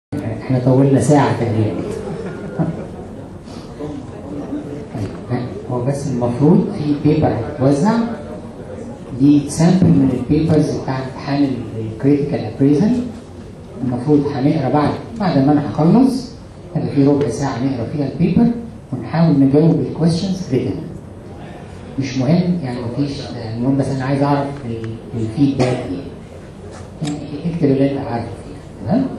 احنا طولنا ساعة تقريبا هو بس المفروض في بيبر هتتوزع دي سامبل من البيبرز بتاع امتحان الكريتيكال ابريزل المفروض هنقرا بعد بعد ما انا هخلص هيبقى في ربع ساعة نقرا فيها البيبر ونحاول نجاوب الكويشنز ريتن مش مهم يعني مفيش المهم بس انا عايز اعرف الفيدباك ايه يعني اكتب اللي انت عارفه فيها تمام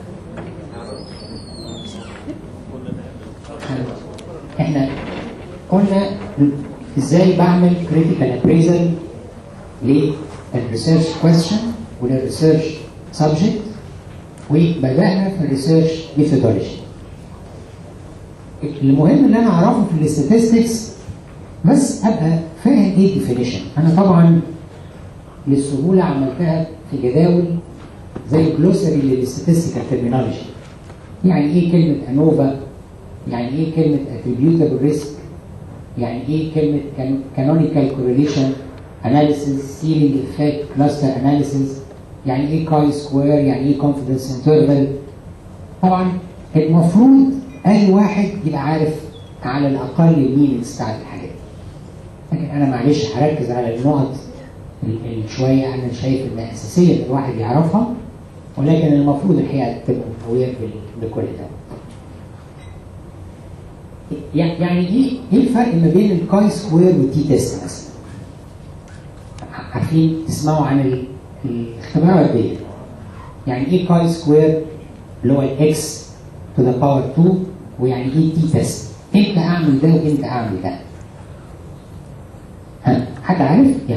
احنا قلنا ازاي بعمل كريتيكال ابريزل للريسيرش كويستشن وللريسيرش سبجكت وبدانا في الريسيرش ميثودولوجي المهم اللي انا اعرفه في الاستاتستكس بس ابقى فاهم ايه ديفينيشن انا طبعا للسهوله عملتها في جداول زي جلوسري للاستاتستيكال ترمينولوجي يعني ايه كلمه انوفا يعني ايه كلمه اتريبيوتابل ريسك يعني ايه كلمه كانونيكال كورليشن اناليسيس سيلينج افكت كلاستر اناليسيس يعني ايه كاي سكوير يعني ايه كونفيدنس انترفال طبعا المفروض اي واحد يبقى عارف على الاقل المينكس بتاعت الحاجات لكن انا معلش هركز على النقط اللي شويه انا شايف انها اساسيه الواحد يعرفها ولكن المفروض الحقيقه تبقى قويه بكل ده يعني ايه ايه الفرق ما بين الكاي سكوير والتي تيست مثلا؟ عارفين تسمعوا عن الاختبارات دي يعني ايه كاي سكوير اللي هو الاكس تو ذا باور 2 ويعني ايه تي تيست؟ امتى اعمل ده وامتى اعمل ده؟ ها حد عارف؟ يعني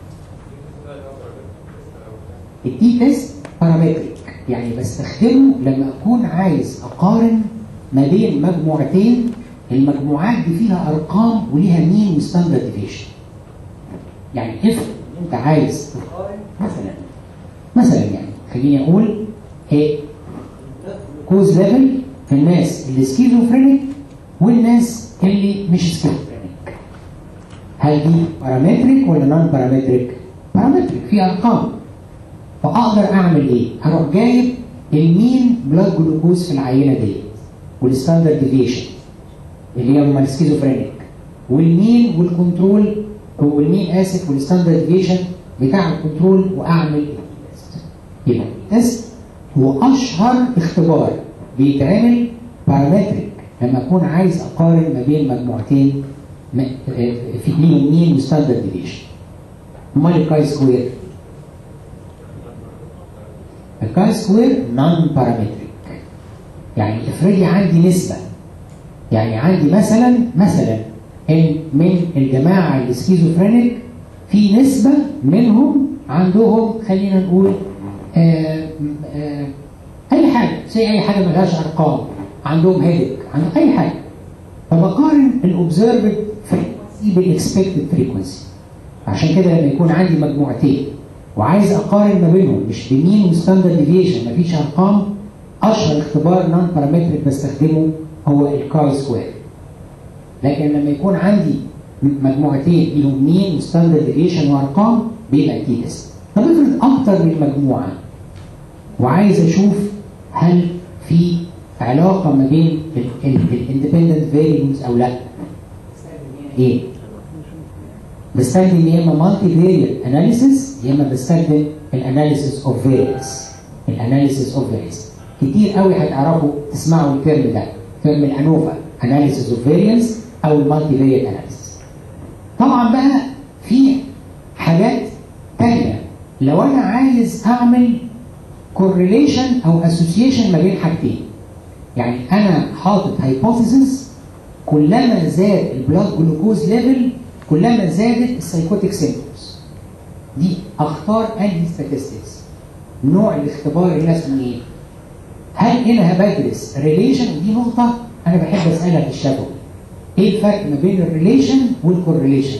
التي تيست بارامتريك يعني بستخدمه لما اكون عايز اقارن ما بين مجموعتين المجموعات دي فيها ارقام وليها مين وستاندرد ديفيشن يعني افرض انت عايز تقارن مثلا مثلا يعني خليني اقول ايه كوز ليفل في الناس اللي سكيزوفرينيك والناس اللي مش سكيزوفرينيك هل دي بارامتريك ولا نون بارامتريك؟ بارامتريك في ارقام فاقدر اعمل ايه؟ هروح جايب المين بلاد جلوكوز في العينه ديت والستاندرد ديفيشن اللي هم السكيزوفرينيك والمين والكنترول والمين اسف والستاندرد ديفيشن بتاع الكنترول واعمل يبقى التست هو اشهر اختبار بيتعمل بارامتريك لما اكون عايز اقارن ما بين مجموعتين في ليهم مين وستاندرد ديفيشن امال الكاي سكوير الكاي سكوير نون بارامتريك يعني افرضي عندي نسبه يعني عندي مثلا مثلا ان من الجماعه السكيزوفرينيك في نسبه منهم عندهم خلينا نقول آآ آآ اي حاجه زي اي حاجه ملهاش ارقام عندهم هيدك عندهم اي حاجه فبقارن الاوبزرفد فريكونسي بالاكسبكتد فريكونسي عشان كده لما يكون عندي مجموعتين وعايز اقارن ما بينهم مش بمين وستاندرد ديفيشن مفيش ارقام اشهر اختبار نون بارامتريك بستخدمه هو الكاي سكوير لكن لما يكون عندي مجموعتين لهم مين وستاندرد ديفيشن وارقام بيبقى تي تيست طب افرض اكتر من مجموعه وعايز اشوف هل في علاقه ما بين الاندبندنت فاريبلز او لا ايه بستخدم يا اما مالتي فاريبل اناليسيس يا اما بستخدم الاناليسيس اوف فاريبلز الاناليسيس اوف فاريبلز كتير قوي هتعرفوا تسمعوا الترم ده ترم الانوفا اناليسيس اوف فاريبلز او المالتي فاريبل اناليسيس طبعا بقى في حاجات تانية لو انا عايز اعمل كورليشن او اسوسيشن ما بين حاجتين يعني انا حاطط هايبوثيسيس كلما زاد البلاد جلوكوز ليفل كلما زادت السايكوتيك سيمبتومز دي اختار انهي ستاتستكس نوع الاختبار اللي اسمه ايه هل انا بدرس ريليشن ودي نقطه انا بحب اسالها في الشفوي ايه الفرق ما بين الريليشن والكورليشن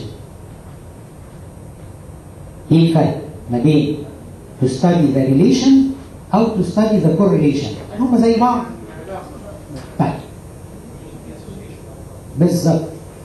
ايه الفرق ما بين to study the relation او to study the correlation هم زي بعض طيب بالظبط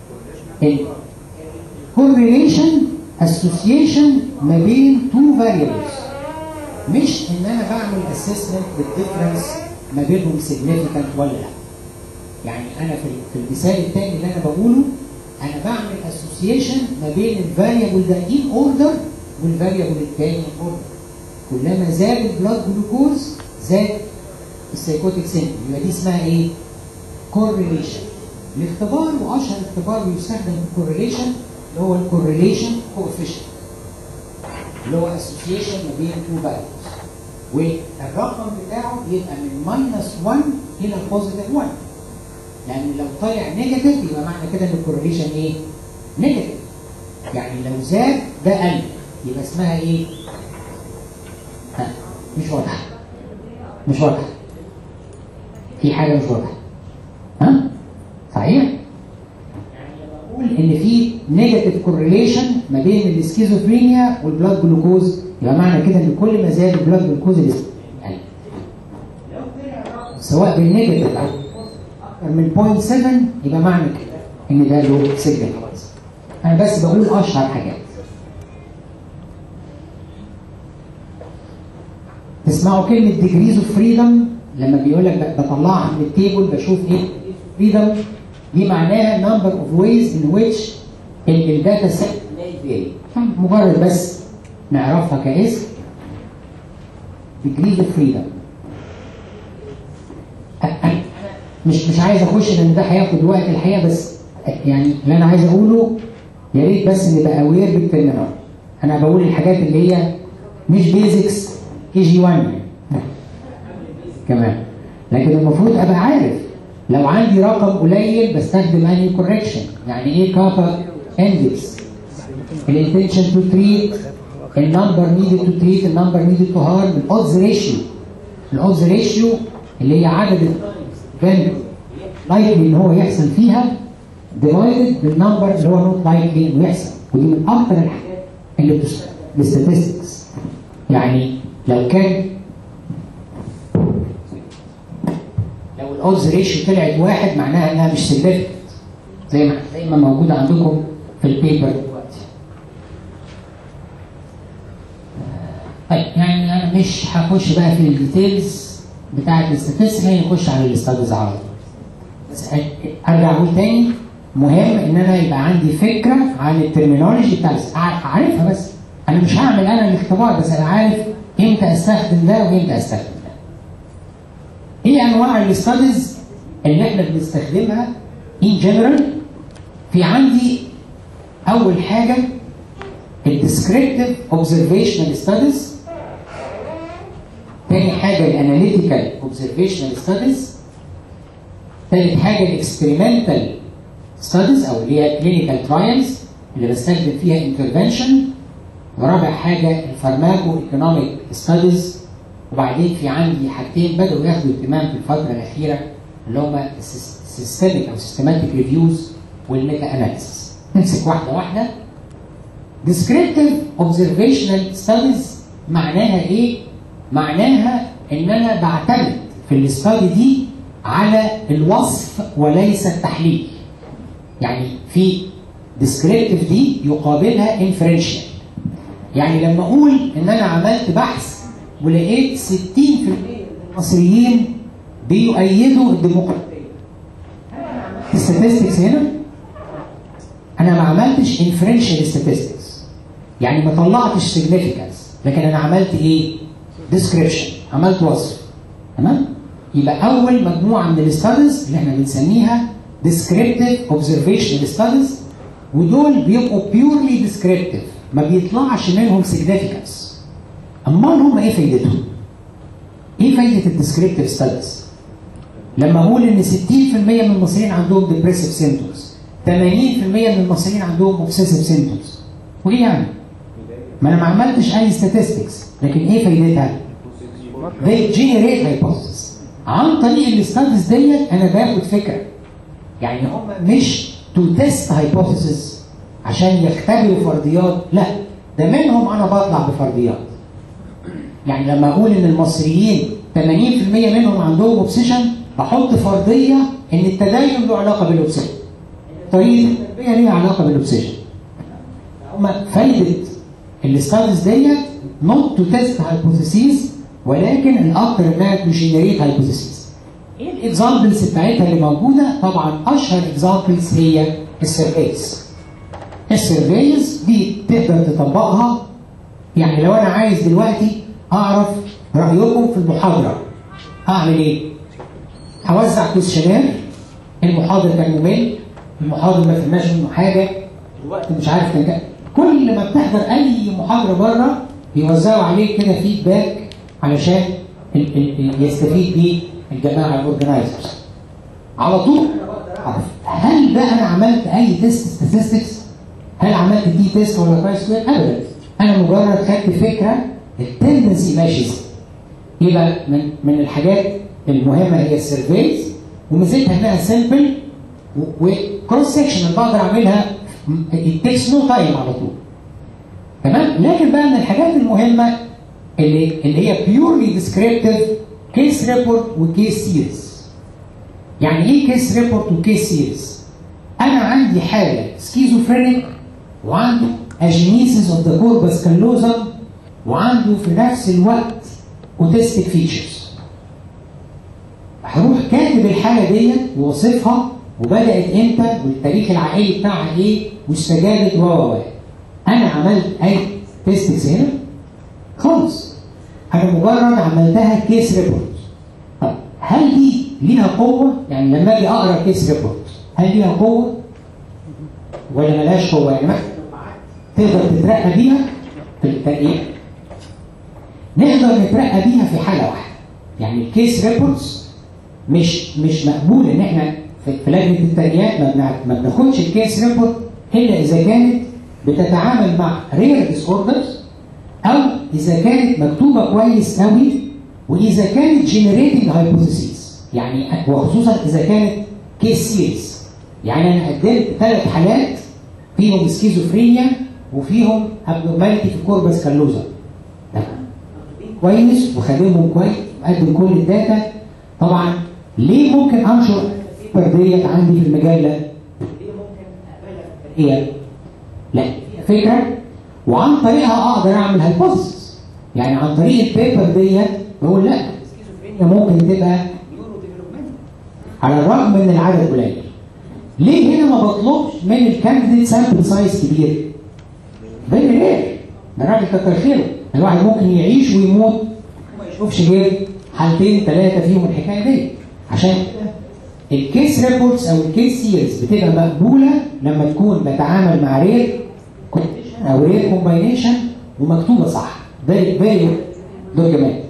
correlation association ما بين two variables مش ان انا بعمل assessment بالديفرنس ما بينهم سيجنيفيكانت ولا لا يعني انا في في المثال الثاني اللي انا بقوله انا بعمل اسوسيشن ما بين الفاريبل ده ان اوردر والفاريبل الثاني ان اوردر كلما زاد البلاد جلوكوز زاد السايكوتيك سيمبتوم يبقى دي اسمها ايه؟ كورليشن الاختبار واشهر اختبار بيستخدم في الكورليشن اللي هو الكورليشن كوفيشنت اللي هو اسوسيشن ما بين تو فاليوز والرقم بتاعه يبقى من ماينس 1 الى بوزيتيف 1 لان لو طلع نيجاتيف يبقى معنى كده ان الكورليشن ايه؟ نيجاتيف يعني لو زاد ده قل يبقى اسمها ايه؟ ها مش واضحه مش واضحه في حاجه مش واضحه ها؟ صحيح؟ يعني لما اقول ان في نيجاتيف كورليشن ما بين السكيزوفرينيا والبلاد جلوكوز يبقى معنى كده ان كل ما زاد البلاد جلوكوز قل سواء بالنيجاتيف او اكتر من 0.7 يبقى معنى كده ان ده له سيجنفكانس انا بس بقول اشهر حاجات تسمعوا كلمه ديجريز اوف فريدم لما بيقول لك بطلعها من التيبل بشوف ايه فريدم دي معناها number of ways in which الداتا سيت مجرد بس نعرفها كاسم degrees of freedom مش مش عايز اخش لان ده هياخد وقت الحقيقه بس يعني اللي انا عايز اقوله يا ريت بس نبقى اوير بالترمينال انا بقول الحاجات اللي هي مش بيزكس كي جي 1 كمان لكن المفروض ابقى عارف لو عندي رقم قليل بستخدم انهي كوركشن يعني ايه كابا اندكس الانتنشن تو تريت النمبر نيدد تو تريت النمبر نيدد تو هارم الاودز ريشيو الاودز ريشيو اللي هي عدد كان لايكلي ان هو يحصل فيها ديفايدد بالنمبر اللي هو نوت لايكلي انه يحصل ودي من اكثر الحاجات اللي بتستخدم بالستاتستكس يعني لو كان لو الاودز ريشيو طلعت واحد معناها انها مش سيجنفكت زي ما زي ما موجوده عندكم في البيبر دلوقتي. طيب يعني انا مش هخش بقى في الديتيلز بتاعت الاستاتستكس نخش على الاستاديز على طول. بس ارجع اقول تاني مهم ان انا يبقى عندي فكره عن الترمينولوجي بتاع عارفها بس انا مش هعمل انا الاختبار بس انا عارف امتى استخدم ده وامتى استخدم ده. ايه انواع الاستاديز اللي احنا بنستخدمها ان جنرال في عندي اول حاجه الديسكريبتيف اوبزرفيشنال ستاديز تاني حاجه الاناليتيكال اوبزرفيشنال ستاديز تالت حاجه الاكسبيرمنتال ستاديز او اللي هي كلينيكال ترايلز اللي بستخدم فيها انترفنشن ورابع حاجه الفارماكو ايكونوميك ستاديز وبعدين في عندي حاجتين بدأوا ياخدوا اهتمام في الفترة الأخيرة اللي هما السيستميك أو سيستماتيك ريفيوز والميتا أناليسيس. نمسك واحدة واحدة. Descriptive Observational Studies معناها إيه؟ معناها إن أنا بعتمد في الاستادي دي على الوصف وليس التحليل. يعني في descriptive دي يقابلها inferential. يعني لما أقول إن أنا عملت بحث ولقيت 60% من المصريين بيؤيدوا الديمقراطيه. الستاتستكس هنا انا ما عملتش انفرنشال ستاتستكس يعني ما طلعتش سيجنيفيكانس لكن انا عملت ايه؟ ديسكريبشن عملت وصف تمام؟ يبقى اول مجموعه من الاستاديز اللي احنا بنسميها descriptive observational studies ودول بيبقوا بيورلي descriptive ما بيطلعش منهم significance امال هم ايه فايدتهم؟ ايه فايده الديسكريبتيف ستاديز؟ لما اقول ان 60% من المصريين عندهم ديبريسيف سيمتومز 80% من المصريين عندهم اوبسيسيف سيمتومز وايه يعني؟ ما انا ما عملتش اي statistics لكن ايه فايدتها؟ they generate hypothesis عن طريق الاستاديز ديت انا باخد فكره يعني هم مش تو تيست hypothesis عشان يختبروا فرضيات لا ده منهم انا بطلع بفرضيات يعني لما اقول ان المصريين 80% منهم عندهم اوبسيشن بحط فرضيه ان التدين له علاقه بالاوبسيشن طريقه التربيه ليها علاقه بالاوبسيشن هما فايده الاستاديز ديت نوت تو تيست هايبوثيسيز ولكن الاكثر انها تو جنريت هايبوثيسيز ايه الاكزامبلز بتاعتها اللي موجوده؟ طبعا اشهر اكزامبلز هي السيرفيز. السيرفيز دي تقدر تطبقها يعني لو انا عايز دلوقتي اعرف رايكم في المحاضره اعمل ايه؟ هوزع كويشنير المحاضر كان ممل المحاضر ما فهمناش منه حاجه الوقت مش عارف كان كام. كل ما بتحضر اي محاضره بره بيوزعوا عليك كده فيدباك علشان ال- ال- ال- يستفيد بيه الجماعه الاورجنايزرز على طول أنا بقدر اعرف هل بقى انا عملت اي تيست statistics هل عملت دي تيست ولا كويس سكوير ابدا انا مجرد خدت فكره التندنسي ماشي ازاي يبقى من من الحاجات المهمه هي السيرفيز وميزتها انها سيمبل وكروس سكشن بقدر اعملها التكس نو تايم على طول تمام لكن بقى من الحاجات المهمه اللي اللي هي بيورلي ديسكريبتيف كيس ريبورت وكيس سيريز يعني ايه كيس ريبورت وكيس سيريز انا عندي حاله سكيزوفرينيك وعنده اجينيسيس اوف ذا كوربس كالوزم وعنده في نفس الوقت اوتستيك فيتشرز هروح كاتب الحاله ديت ووصفها وبدات امتى والتاريخ العائلي بتاعها ايه واستجابت و و و. انا عملت اي تيستكس هنا خالص انا مجرد عملتها كيس ريبورت طب هل دي ليها قوه يعني لما اجي اقرا كيس ريبورت هل ليها قوه ولا ملهاش قوه يعني مثلا تقدر تترقى بيها في الترقيه نقدر نترقى بيها في حاله واحده يعني الكيس ريبورتس مش مش مقبول ان احنا في في لجنه الترقيات ما بنع- ما بناخدش الكيس ريبورت الا اذا كانت بتتعامل مع رير ديس اوردرز او اذا كانت مكتوبه كويس قوي واذا كانت جنريتنج هايبوثيسيس يعني وخصوصا اذا كانت كيس سيريز يعني انا قدمت ثلاث حالات فيهم سكيزوفرينيا وفيهم ابنورماليتي في كوربس كالوزا تمام كويس وخادمهم كويس وقدم كل الداتا طبعا ليه ممكن انشر البيبر ديت عندي في المجله؟ ليه ممكن اقبلها في الترقيه؟ لا فكره وعن طريقها اقدر اعمل هايبوثيسيس يعني عن طريق البيبر ديت بقول لا السكيزوفرينيا ممكن تبقى نيورو ديفلوبمنت على الرغم من العدد قليل ليه هنا ما بطلبش من الكانديديت سامبل سايز كبير؟ فيري رير ده راجل كتر خيره الواحد ممكن يعيش ويموت وما يشوفش غير حالتين ثلاثه فيهم الحكايه دي عشان كده الكيس ريبورتس او الكيس سيريز بتبقى مقبوله لما تكون بتعامل مع رير كونديشن او رير كومباينيشن ومكتوبه صح فيري فيري دوكيومنت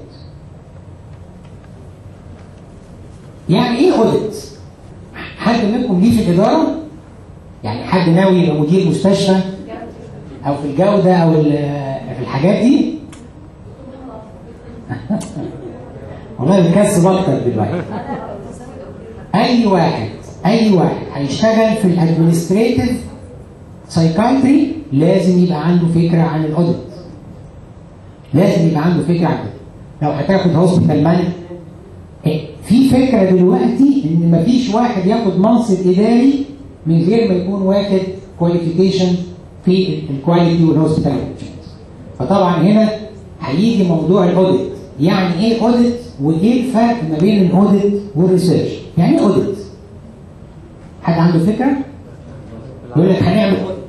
يعني ايه اوديت؟ حد منكم ليه في الاداره؟ يعني حد ناوي يبقى مدير مستشفى او في الجوده او ال- في الحاجات دي والله بكسب اكتر دلوقتي اي واحد اي واحد هيشتغل في الادمنستريتيف سايكايتري لازم يبقى عنده فكره عن الاوديت لازم يبقى عنده فكره عن الاوديت لو هتاخد هوسبيتال مانجمنت في فكره دلوقتي ان مفيش واحد ياخد منصب اداري من غير ما يكون واخد كواليفيكيشن في الكواليتي والهوسبيتال مانجمنت فطبعا هنا هيجي موضوع الاوديت يعني ايه اوديت وايه الفرق ما بين الاوديت والريسيرش يعني ايه اوديت حد عنده فكره يقول لك هنعمل اوديت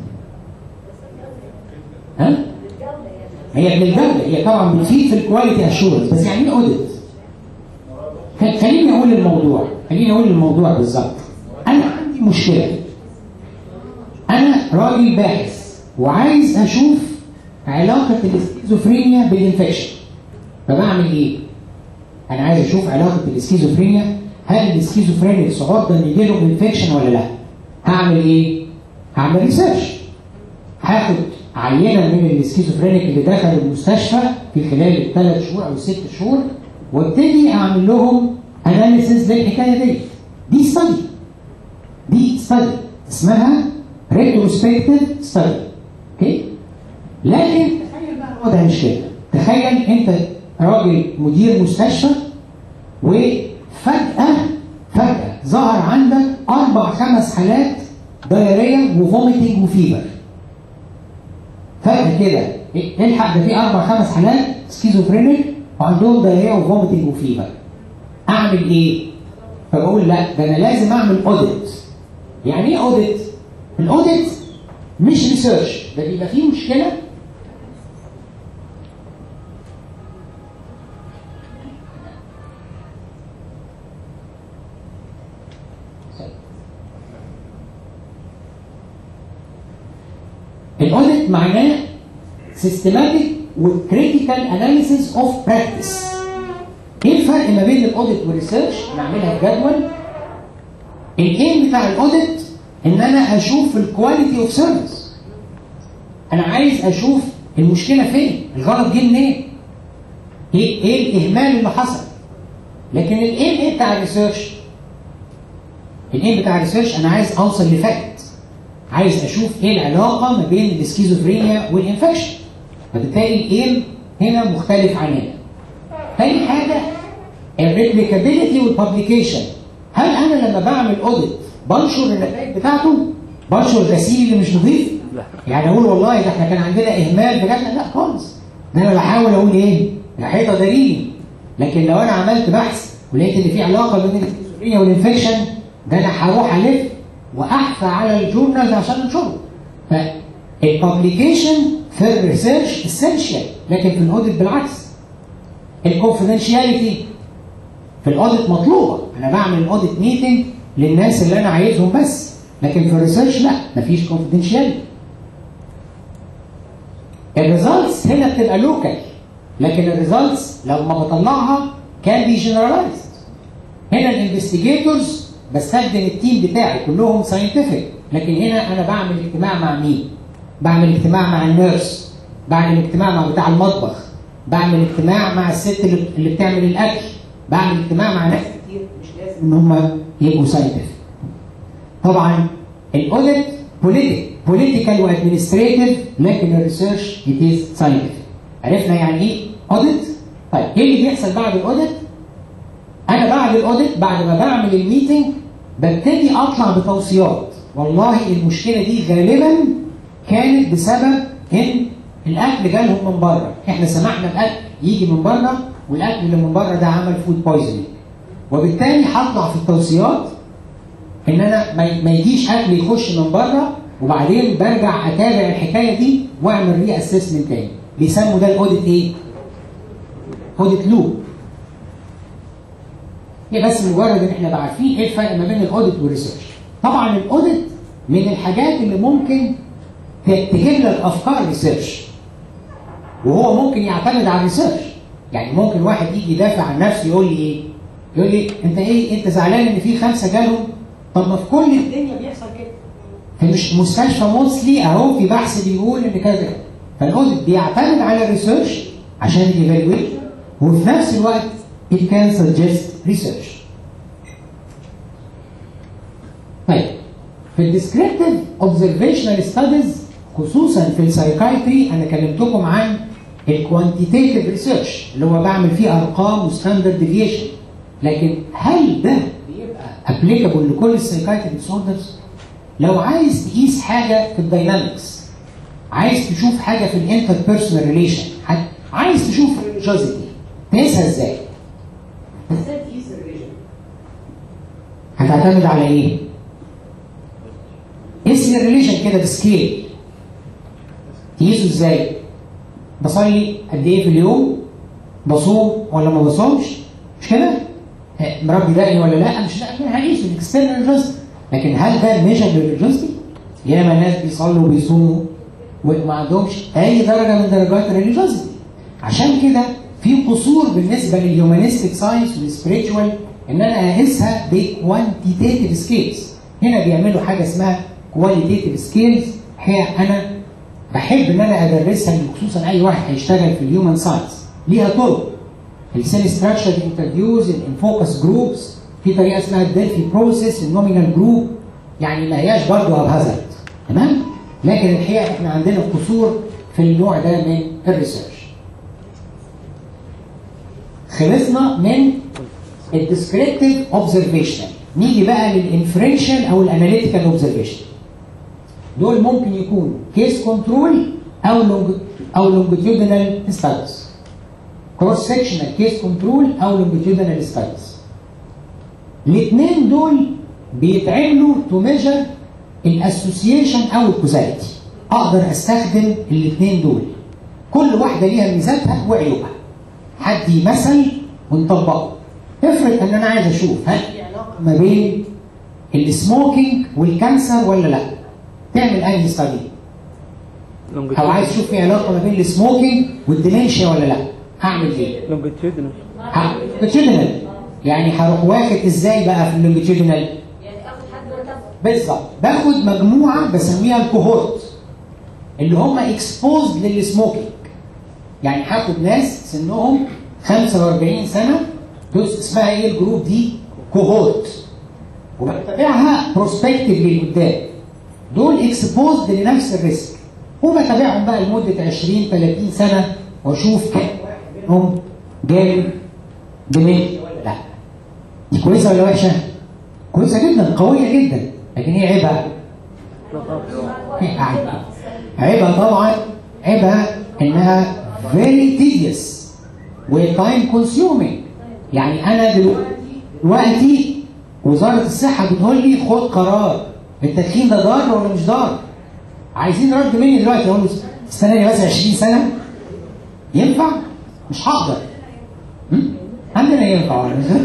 ها هي بالجوده هي طبعا بتفيد في الكواليتي اشورنس بس يعني ايه اوديت خ- خليني اقول الموضوع خليني اقول الموضوع بالظبط انا عندي مشكله انا راجل باحث وعايز اشوف علاقه الاسكيزوفرينيا بالانفكشن فبعمل ايه انا عايز اشوف علاقه الاسكيزوفرينيا هل الاسكيزوفرينيك عرضه ان يجي له انفكشن ولا لا هعمل ايه هعمل ريسيرش هاخد عينه من الاسكيزوفرينيك اللي دخل المستشفى في خلال الثلاث شهور او الست شهور وابتدي اعمل لهم اناليسيز للحكايه دي دي ستادي دي ستادي اسمها ريتروسبكتيف ستادي اوكي لكن تخيل بقى الوضع مش كده تخيل انت راجل مدير مستشفى وفجأة فجأة ظهر عندك أربع خمس حالات دايرية وفوميتنج وفيبر فجأة كده إيه- الحق ده في أربع خمس حالات سكيزوفرينيك وعندهم دايرية وفوميتنج وفيبر أعمل إيه؟ فبقول لا ده انا لازم اعمل اوديت يعني ايه اوديت الاوديت مش ريسيرش ده بيبقى فيه مشكله الاوديت معناه systematic وكريتيكال اناليسيس اوف براكتس ايه الفرق ما بين الاوديت والريسيرش نعملها في جدول الايم بتاع الاوديت ان انا اشوف الكواليتي اوف سيرفيس انا عايز اشوف المشكله فين الغلط جه منين ايه ايه الاهمال اللي حصل لكن الايم ايه بتاع الريسيرش الايم بتاع الريسيرش انا عايز اوصل لفاكت عايز اشوف ايه العلاقه ما بين السكيزوفرينيا والانفكشن فبالتالي الايم هنا مختلف عن هنا تاني حاجه الريبليكابيلتي والببليكيشن هل انا لما بعمل اوديت بنشر النتائج بتاعته بنشر الغسيل اللي مش نظيف يعني اقول والله ده احنا كان عندنا اهمال بجد لا خالص ده انا بحاول اقول ايه الحيطه دليل لكن لو انا عملت بحث ولقيت ان في علاقه بين السكيزوفرينيا والانفكشن ده انا هروح الف واحفى على الجورنال عشان انشره فالببليكيشن في الريسيرش اسينشال لكن في الاوديت بالعكس الكونفدينشياليتي في الاوديت مطلوبه انا بعمل الاوديت ميتنج للناس اللي انا عايزهم بس لكن في الريسيرش لا مفيش كونفدينشياليتي الريزلتس هنا بتبقى لوكال لكن الريزلتس لما بطلعها كان بي جنرالايزد هنا الانفستيجيتورز بستخدم التيم بتاعي كلهم ساينتفك لكن هنا انا بعمل اجتماع مع مين؟ بعمل اجتماع مع النيرس بعمل اجتماع مع بتاع المطبخ بعمل اجتماع مع الست اللي, اللي بتعمل الاكل بعمل اجتماع مع ناس كتير مش لازم ان هم يبقوا ساينتفك طبعا الاوديت بوليتيك بوليتيكال وادمنستريتيف لكن الريسيرش ات ساينتفك عرفنا يعني ايه اوديت طيب ايه اللي بيحصل بعد الاوديت انا بعد الاوديت بعد ما بعمل الميتنج ببتدي اطلع بتوصيات والله المشكله دي غالبا كانت بسبب ان الاكل جالهم من بره احنا سمحنا الاكل يجي من بره والاكل اللي من بره ده عمل فود بويزنينج وبالتالي هطلع في التوصيات ان انا ما يجيش اكل يخش من بره وبعدين برجع اتابع الحكايه دي واعمل ري اسسمنت تاني بيسموا ده الاوديت ايه؟ اوديت لوب هي بس مجرد ان احنا عارفين ايه الفرق ما بين الاوديت والريسيرش طبعا الاوديت من الحاجات اللي ممكن تجيب لك افكار ريسيرش وهو ممكن يعتمد على الريسيرش يعني ممكن واحد يجي يدافع عن نفسه يقول لي ايه يقول لي انت ايه انت زعلان ان في خمسه جالهم طب ما في كل الدنيا بيحصل كده في مش مستشفى موصلي اهو في بحث بيقول ان كذا فالاوديت بيعتمد على الريسيرش عشان الايفالويشن وفي نفس الوقت it can suggest research. طيب في الديسكريبتيف اوبزرفيشنال ستاديز خصوصا في السايكايتري انا كلمتكم عن الكوانتيتيف ريسيرش اللي هو بعمل فيه ارقام وستاندرد ديفيشن لكن هل ده بيبقى ابليكابل لكل السايكايتري ديسوردرز؟ لو عايز تقيس حاجه في الداينامكس عايز تشوف حاجه في الانتر بيرسونال ريليشن عايز تشوف الريليجيوزيتي تقيسها ازاي؟ ازاي تقيس الريليجن؟ هتعتمد على ايه؟ قيس الريليجن كده بسكيل تقيسه ازاي؟ بصلي قد ايه في اليوم؟ بصوم ولا ما بصومش؟ مش كده؟ مربي دقني ولا لا؟ مش لا هقيسه الاكسترنال ريليجيوزيتي لكن هل ده ميجر للريليجيوزيتي؟ ياما ناس بيصلوا وبيصوموا وما عندهمش اي درجه من درجات الريليجيوزيتي عشان كده في قصور بالنسبه للهيومانيستيك ساينس والسبريتشوال ان انا اقيسها بكوانتيتيف سكيلز هنا بيعملوا حاجه اسمها كواليتيف سكيلز هي انا بحب ان انا ادرسها خصوصا اي واحد هيشتغل في الهيومن ساينس ليها طرق السيل ستراكشر انترفيوز الانفوكس جروبس في طريقه اسمها الدلفي بروسيس النومينال جروب يعني ما هياش برضه هبهزت تمام لكن الحقيقه احنا عندنا قصور في النوع ده من الريسيرش خلصنا من الديسكريبتيف اوبزرفيشن نيجي بقى للانفرنشال او الاناليتيكال اوبزرفيشن دول ممكن يكونوا كيس كنترول او لونج او لونجيتيودنال ستاديز كروس سكشنال كيس كنترول او لونجيتيودنال ستاديز الاثنين دول بيتعملوا تو ميجر الاسوسيشن او الكوزاليتي اقدر استخدم الاثنين دول كل واحده ليها ميزاتها وعيوبها هدي مثل ونطبقه افرض ان انا عايز اشوف هل في علاقه ما بين السموكينج والكانسر ولا لا تعمل انهي ستادي او عايز تشوف في علاقه ما بين السموكينج والديمنشيا ولا لا هعمل ايه لونجيتيودنال لونجيتيودنال يعني هروح واخد ازاي بقى في اللونجيتيودنال يعني اخد حد وتاخد بالظبط باخد مجموعه بسميها الكوهورت اللي هم اكسبوزد للسموكينج يعني هاخد ناس سنهم 45 سنه دول اسمها ايه الجروب دي كوهورت وبتابعها بروسبكتيفلي قدام دول اكسبوزد لنفس الريسك وبتابعهم بقى لمده 20 30 سنه واشوف كام واحد منهم جاي دماغي ولا لا دي كويسه ولا وحشه؟ كويسه جدا قويه جدا لكن ايه عيبها؟ إيه عيبها؟ عيبها طبعا عيبها انها very tedious و time consuming يعني انا دلوقتي دلوقتي وزاره الصحه بتقول لي خد قرار التدخين ده ضار ولا مش ضار؟ عايزين رد مني دلوقتي اقول له استناني بس 20 سنه ينفع؟ مش هقدر هم؟ عندنا ينفع ولا مش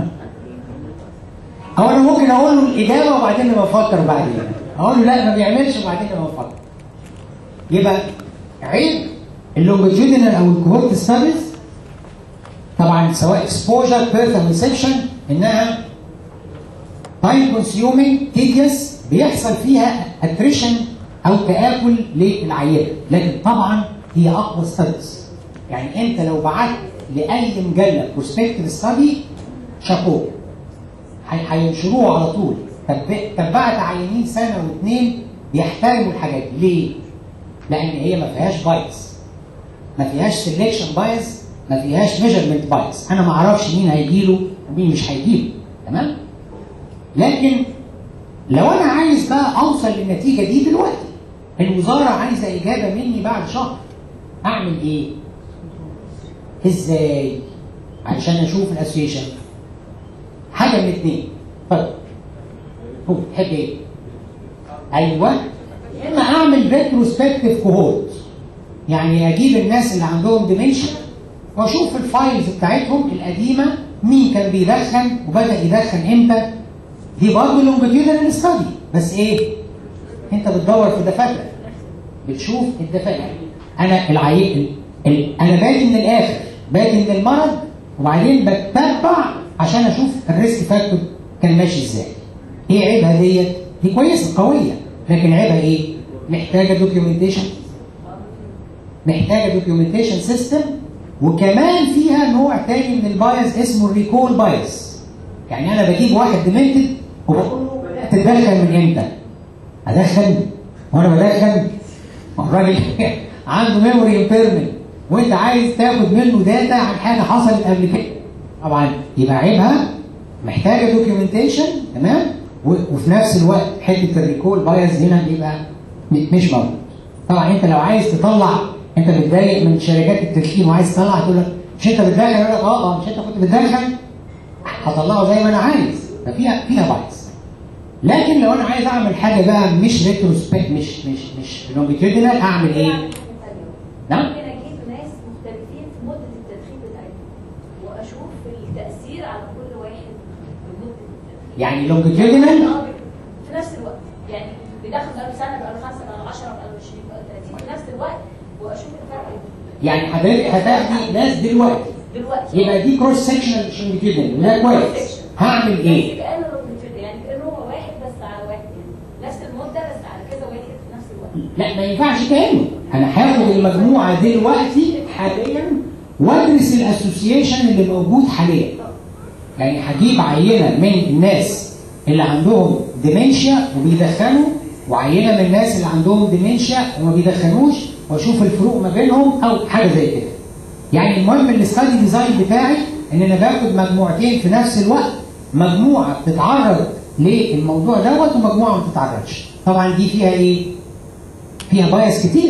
او انا ممكن اقول له الاجابه وبعدين لما افكر بعدين اقول له لا ما بيعملش وبعدين لما افكر يبقى عيب اللونجيتيودينال او الكوهورت ستاديز طبعا سواء اكسبوجر بيرث او ريسبشن انها تايم كونسيومينج تيديوس بيحصل فيها اتريشن او تاكل للعيان لكن طبعا هي اقوى ستاديز يعني انت لو بعت لاي مجله بروسبكتيف ستادي شابوه هي- هينشروه على طول تب- تبعت عيانين سنه واثنين بيحترموا الحاجات دي ليه؟ لان هي ما فيهاش بايس ما فيهاش سelection بايس ما فيهاش ميجرمنت بايس انا ما اعرفش مين هيجيله ومين مش هيجيله تمام؟ لكن لو انا عايز بقى اوصل للنتيجه دي دلوقتي الوزاره عايزه اجابه مني بعد شهر اعمل ايه؟ ازاي؟ علشان اشوف الاسويشن حاجه من الاثنين اتفضل هو تحب ايه؟ ايوه يا اما اعمل ريتروسبكتيف كوهورت يعني اجيب الناس اللي عندهم ديمنشن واشوف الفايلز بتاعتهم القديمه مين كان بيدخن وبدا يدخن امتى دي برضه لونجيتيودنال ستادي بس ايه؟ انت بتدور في دفاتر بتشوف الدفاتر انا العيق ال... انا بادي من الاخر بادي من المرض وبعدين بتتبع عشان اشوف الريسك فاكتور كان ماشي ازاي ايه عيبها ديت دي كويسه قويه لكن عيبها ايه محتاجه دوكيومنتيشن محتاجه دوكيومنتيشن سيستم وكمان فيها نوع تاني من البايس اسمه الريكول بايس يعني انا بجيب واحد ديمنتد وبقول له بدات تدخن من امتى؟ ادخن وانا بدخن ما هو الراجل عنده ميموري امبيرمنت وانت عايز تاخد منه داتا عن حاجه حصلت قبل كده طبعا يبقى عيبها محتاجه دوكيومنتيشن تمام و- وفي نفس الوقت حته الريكول بايز هنا بيبقى م- مش موجود طبعا انت لو عايز تطلع انت متضايق من شركات التدخين وعايز تطلع تقول لك مش انت بتدخن يقول لك اه اه مش انت كنت بتدخن هطلعه زي ما انا عايز ففيها فيها بايز لكن لو انا عايز اعمل حاجه بقى مش ريتروسبكت مش مش مش لونجيتيودينال اعمل ايه؟ نعم؟ ممكن اجيب ناس مختلفين في مده التدخين بتاعتهم واشوف التاثير على كل واحد بمده التدخين يعني لونجيتيودينال آه، في نفس الوقت يعني بيدخل بقاله سنه بقاله خمسه بقاله 10 بقاله 20 بقاله 30 في نفس الوقت واشوف الفرق يعني حضرتك هتاخدي ناس دلوقتي دلوقتي يبقى دي كروس سكشن مش لونجيتيودينال وده كويس هعمل ايه؟ كانه لونجيتيود يعني كانه هو واحد بس على واحد يعني نفس المده بس على كذا واحد في نفس الوقت لا ما ينفعش كانه انا هاخد المجموعه دلوقتي حاليا وادرس الاسوسيشن اللي موجود حاليا يعني هجيب عينه من الناس اللي عندهم ديمنشيا وبيدخنوا وعينه من الناس اللي عندهم ديمنشيا وما بيدخنوش واشوف الفروق ما بينهم او حاجه زي كده يعني المهم الاستادي ديزاين بتاعي ان انا باخد مجموعتين في نفس الوقت مجموعه بتتعرض للموضوع دوت ومجموعه ما بتتعرضش طبعا دي فيها ايه؟ فيها بايس كتير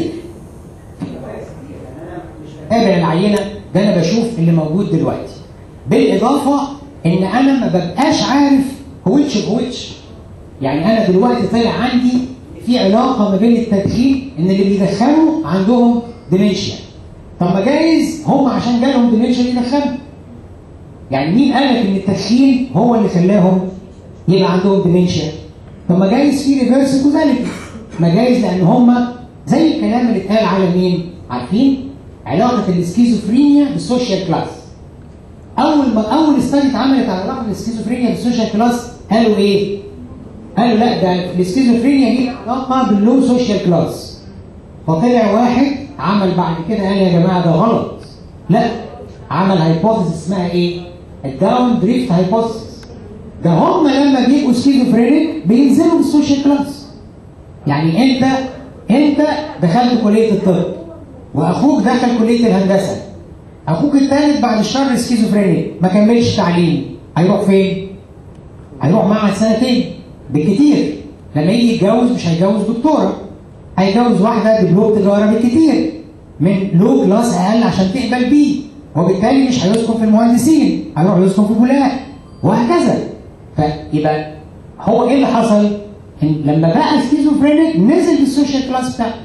تابع العينه ده انا بشوف اللي موجود دلوقتي بالاضافه ان انا ما ببقاش عارف هويتش بهويتش يعني انا دلوقتي طلع عندي في علاقه ما بين التدخين ان اللي بيدخنوا عندهم ديمنشيا طب ما جايز هم عشان جالهم ديمنشيا يدخنوا يعني مين قال لك ان التدخين هو اللي خلاهم يبقى عندهم ديمنشيا طب ما جايز في ريفرس كوزاليتي ما جايز لان هم زي الكلام اللي اتقال على مين عارفين علاقه الاسكيزوفرينيا بالسوشيال كلاس اول ما اول استادي اتعملت على علاقه الاسكيزوفرينيا بالسوشيال كلاس قالوا ايه قالوا لا ده الاسكيزوفرينيا ليها علاقه باللو سوشيال كلاس فطلع واحد عمل بعد كده قال يا جماعه ده غلط لا عمل هايبوثيسيس اسمها ايه الداون دريفت هايبوثيسيس ده هم لما بيبقوا سكيزوفرينيك بينزلوا بالسوشيال كلاس يعني انت انت دخلت كليه الطب واخوك دخل كليه الهندسه اخوك الثالث بعد الشر سكيزوفرينيك ما كملش تعليم هيروح فين؟ هيروح معهد سنتين بالكتير لما يجي يتجوز مش هيتجوز دكتوره هيتجوز واحده دبلوم تجاره بالكتير من لو كلاس اقل عشان تقبل بيه وبالتالي مش هيسكن في المهندسين هيروح يسكن في بولاق وهكذا فيبقى هو ايه اللي حصل؟ إن لما بقى سكيزوفرينيك نزل بالسوشيال كلاس بتاعته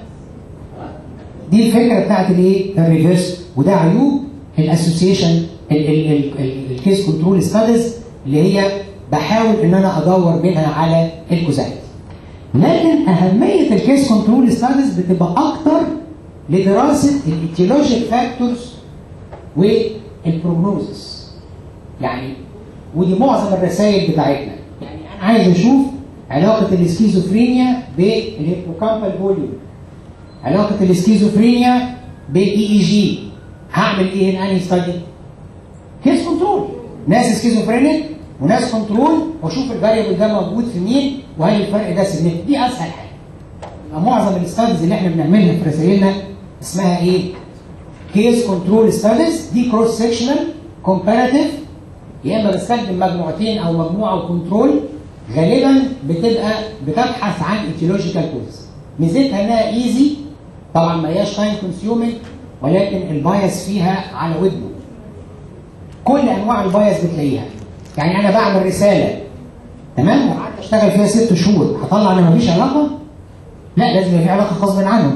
دي الفكره بتاعت الايه؟ الريفرس وده عيوب الاسوسيشن الكيس كنترول ستاديز اللي هي بحاول ان انا ادور منها على الكوزايت. لكن اهميه الكيس كنترول ستاديز بتبقى اكتر لدراسه الايتيولوجيك فاكتورز والبروجنوزس. يعني ودي معظم الرسائل بتاعتنا. يعني انا عايز اشوف علاقه الاسكيزوفرينيا بالهيبوكامبال فوليوم. علاقه الاسكيزوفرينيا بالاي اي جي. هعمل ايه ان اني ستادي؟ كيس كنترول. ناس سكيزوفرينيك وناس كنترول واشوف الفاريبل ده موجود في مين وهل الفرق ده سيجنيفيكانت دي اسهل حاجه يبقى معظم الاستاديز اللي احنا بنعملها في رسائلنا اسمها ايه؟ كيس كنترول ستاديز دي كروس سيكشنال كومباراتيف يا اما بستخدم مجموعتين او مجموعه وكنترول غالبا بتبقى بتبحث عن ايتيولوجيكال كوز ميزتها انها ايزي طبعا ما هياش تايم كونسيومينج ولكن البايس فيها على ودنه كل انواع البايس بتلاقيها يعني انا بعمل رساله تمام وقعدت اشتغل فيها ست شهور هطلع ان مفيش علاقه؟ لا لازم يبقى في علاقه غصب عنهم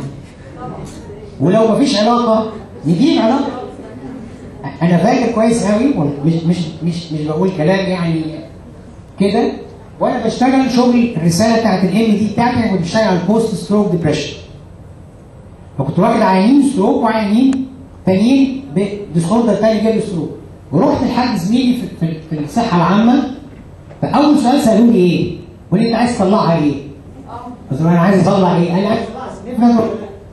ولو مفيش علاقه نجيب علاقه انا فاكر كويس قوي مش مش مش مش بقول كلام يعني كده وانا بشتغل شغل الرساله بتاعت الام دي بتاعتي انا كنت بشتغل على البوست ستروك ديبريشن فكنت واخد عيانين ستروك وعيانين تانيين بديسوردر تاني جاب ستروك ورحت لحد زميلي في, في, في الصحه العامه فاول سؤال سالوني ايه؟ قال انت عايز تطلعها ايه؟ قلت له انا عايز اطلع ايه؟ قال لي عايز اطلع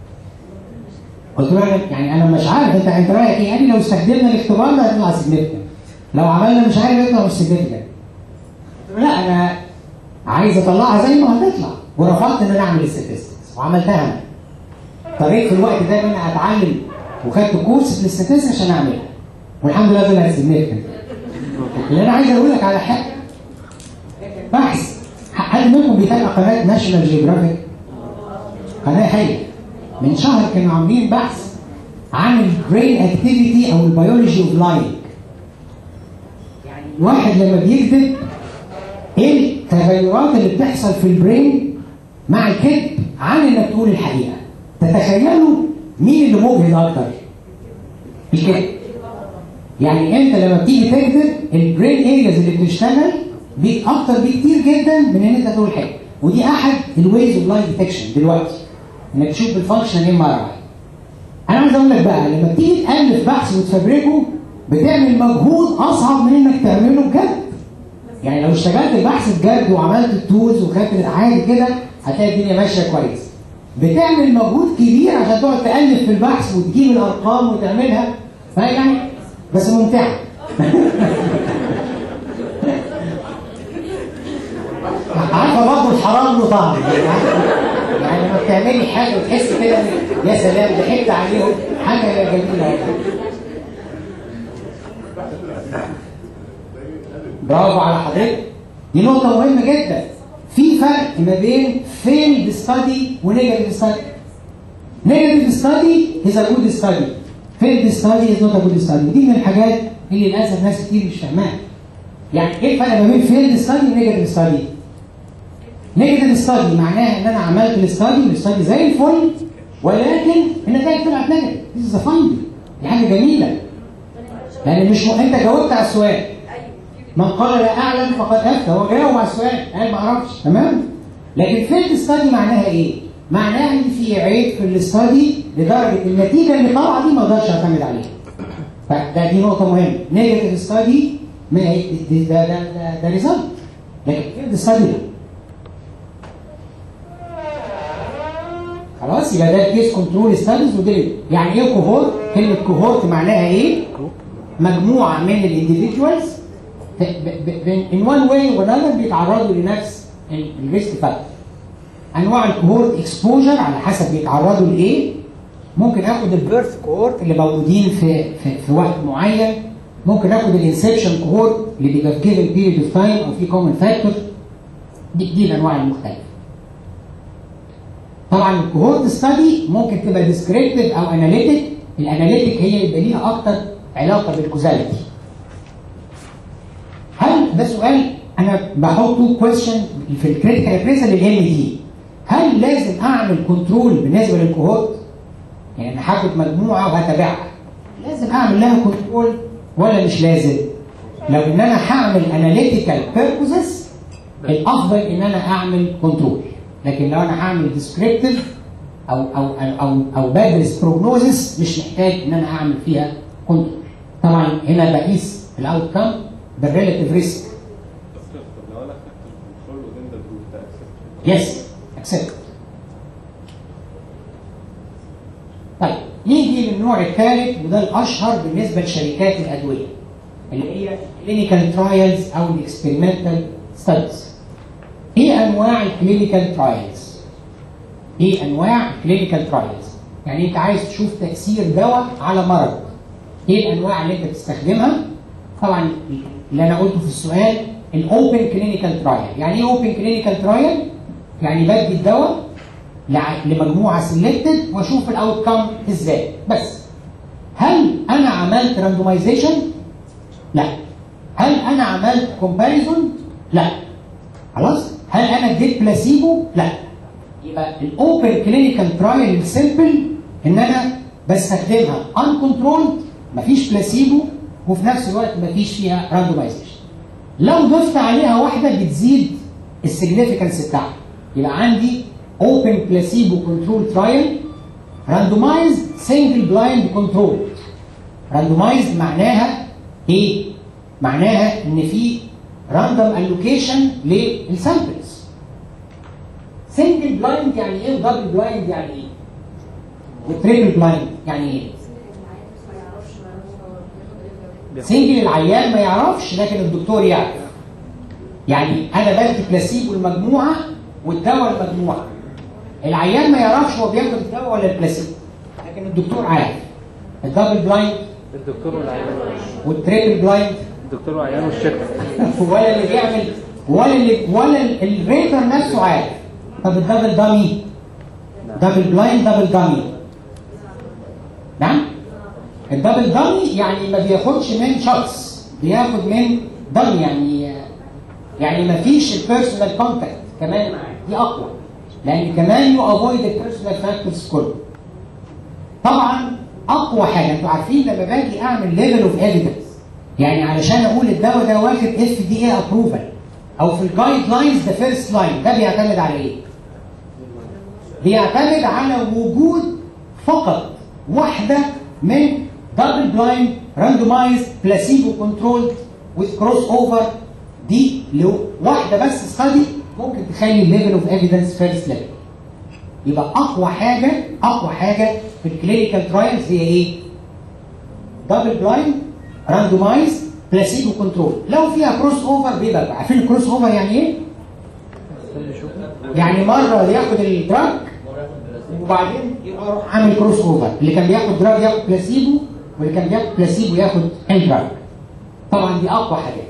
قلت له أنا- يعني انا مش عارف انت انت رايك ايه؟ قال لي لو استخدمنا الاختبار ده هيطلع سيجنفكت لو عملنا مش عارف يطلع مش سيجنفكت قلت له لا انا عايز اطلعها زي ما هتطلع ورفضت ان انا اعمل الستاتستكس وعملتها انا اضطريت في الوقت ده ان انا اتعلم وخدت كورس في الاستاتستكس عشان اعملها والحمد لله طلعت سيجنفكت اللي انا عايز اقول لك على حاجه بحث حد منكم بيتابع قناه ناشونال جيوغرافيك قناه حيه من شهر كانوا عاملين بحث عن البرين اكتيفيتي او البيولوجي اوف لاينج يعني الواحد لما بيكذب ايه التغيرات اللي بتحصل في البرين مع الكذب عن انك تقول الحقيقه تتخيلوا مين اللي مجهد اكتر الكذب يعني انت لما بتيجي تكذب البرين ارياز اللي بتشتغل بي اكتر بكتير جدا من ان انت تقول حاجه ودي احد الويز اوف لايف ديتكشن دلوقتي انك تشوف بالفانكشن ام ار اي انا عايز اقول لك بقى لما بتيجي تالف بحث وتفبركه بتعمل مجهود اصعب من انك تعمله بجد يعني لو اشتغلت البحث بجد وعملت التولز وخدت عادي كده هتلاقي الدنيا ماشيه كويس بتعمل مجهود كبير عشان تقعد تالف في البحث وتجيب الارقام وتعملها فيعني بس ممتعه عارفه برضه الحرام له طعم يعني لما بتعملي حاجه وتحس كده إن يا سلام ضحكت عليهم حاجه جميله برافو على حضرتك دي نقطة مهمة جدا في فرق ما بين فيلد ستادي ونيجاتيف ستادي نيجاتيف ستادي از ا جود ستادي فيلد ستادي از نوت ا جود ستادي دي من الحاجات اللي للاسف ناس كتير مش فاهماها يعني ايه الفرق ما بين فيلد ستادي ونيجاتيف ستادي؟ نيجاتيف ستادي معناها ان انا عملت الاستادي والاستادي زي الفل ولكن النتائج طلعت نيجاتيف ذيس از فايندنج دي حاجه جميله لان مش م... انت جاوبت على السؤال من قال لا اعلم فقد افتى هو جاوب على السؤال قال ما اعرفش تمام لكن فيلد ستادي معناها ايه؟ معناها ان في عيب في الاستادي لدرجه النتيجه اللي طالعه دي ما اقدرش اعتمد عليها فده دي نقطه مهمه نيجاتيف ستادي ما هي دي- ده ده ده, ده ريزلت لكن فيلد ستادي لا خلاص يبقى ده كيس كنترول ستاديز ودي يعني ايه كوهورت؟ كلمه كوهورت معناها ايه؟ مجموعه من الانديفيدوالز ان وان واي اور بيتعرضوا لنفس الريسك فاكتور انواع الكوهورت اكسبوجر على حسب بيتعرضوا لايه ممكن اخد البيرث كوهورت اللي موجودين في في, في وقت معين ممكن اخد الانسبشن كوهورت اللي بيبقى في جيفن بيريد اوف تايم او في كومن فاكتور دي, دي الانواع المختلفه طبعا الكوهورت ستادي ممكن تبقى ديسكريبتيف او اناليتيك الاناليتيك هي يبقى ليها اكتر علاقه بالكوزاليتي هل ده سؤال انا بحطه كويشن في الكريتيكال ابريزل للام دي هل لازم اعمل كنترول بالنسبه للكوهورت؟ يعني انا هاخد مجموعه وهتابعها لازم اعمل لها كنترول ولا مش لازم؟ لو ان انا هعمل اناليتيكال بيربوزز الافضل ان انا اعمل كنترول لكن لو انا هعمل ديسكريبتيف او او او او, أو بدرس بروجنوزس مش محتاج ان انا اعمل فيها كنترول طبعا هنا بقيس الاوت كام بالريلاتيف ريسك دكتور طب لو انا خدت الكنترول within the group ده accept يس اكسبت طيب نيجي للنوع الثالث وده الاشهر بالنسبه لشركات الادويه اللي هي كلينيكال ترايلز او الاكسبيرمنتال ستاديز ايه انواع الكلينيكال ترايلز ايه انواع الكلينيكال ترايلز يعني انت عايز تشوف تاثير دواء على مرض ايه الانواع اللي انت بتستخدمها طبعا اللي انا قلته في السؤال الاوبن كلينيكال ترايل يعني ايه اوبن كلينيكال ترايل يعني بدي الدواء لع- لمجموعه سيلكتد واشوف الاوت كام ازاي بس هل انا عملت راندومايزيشن لا هل انا عملت كومباريزون لا خلاص هل انا اديت بلاسيبو لا يبقى الاوبن كلينيكال ترايل السيمبل ان انا بستخدمها ان كنترولد مفيش بلاسيبو وفي نفس الوقت مفيش فيها راندومايزيشن لو ضفت عليها واحده بتزيد السيجنيفيكانس بتاعها يبقى عندي اوبن بلاسيبو كنترول ترايل راندومايزد سنجل بلايند كنترول راندومايزد معناها ايه؟ معناها ان في راندوم الوكيشن للسامبلز سنجل بلايند يعني ايه ودبل بلايند يعني ايه؟ وتريبل بلايند يعني ايه؟ سنجل العيان ما يعرفش لكن الدكتور يعرف يعني انا بدي بلاسيبو المجموعه والدواء المجموعه العيان ما يعرفش هو بياخد الدواء ولا البلاسيبو لكن الدكتور عارف الدبل بلايند الدكتور والعيان والتريبل بلايند الدكتور والعيان والشركه ولا اللي بيعمل ولا اللي ولا ال- الريتر نفسه عارف طب الدبل دامي دبل بلايند دبل دامي نعم الدبل دامي يعني ما بياخدش من شخص بياخد من دامي يعني يعني ما فيش البيرسونال كونتاكت كمان معاه دي اقوى لان كمان يو افويد البيرسونال فاكتورز كله طبعا اقوى حاجه انتوا عارفين لما باجي اعمل ليفل اوف ايفيدنس يعني علشان اقول الدواء ده واخد اف دي اي ابروفال او في الجايد لاينز ذا فيرست لاين ده بيعتمد على ايه؟ بيعتمد على وجود فقط واحده من دبل بلايند راندومايز بلاسيبو كنترول وذ كروس اوفر دي لو واحده بس ستادي ممكن تخلي الليفل اوف ايفيدنس فيرست ليفل يبقى اقوى حاجه اقوى حاجه في الكلينيكال ترايلز هي ايه؟ دبل بلايند راندومايز بلاسيبو كنترول لو فيها كروس اوفر بيبقى عارفين الكروس اوفر يعني ايه؟ يعني مره ياخد الدراج وبعدين يبقى يروح عامل كروس اوفر اللي كان بياخد دراج ياخد بلاسيبو واللي كان بياخد بلاسيبو ياخد الدراج طبعا دي اقوى حاجات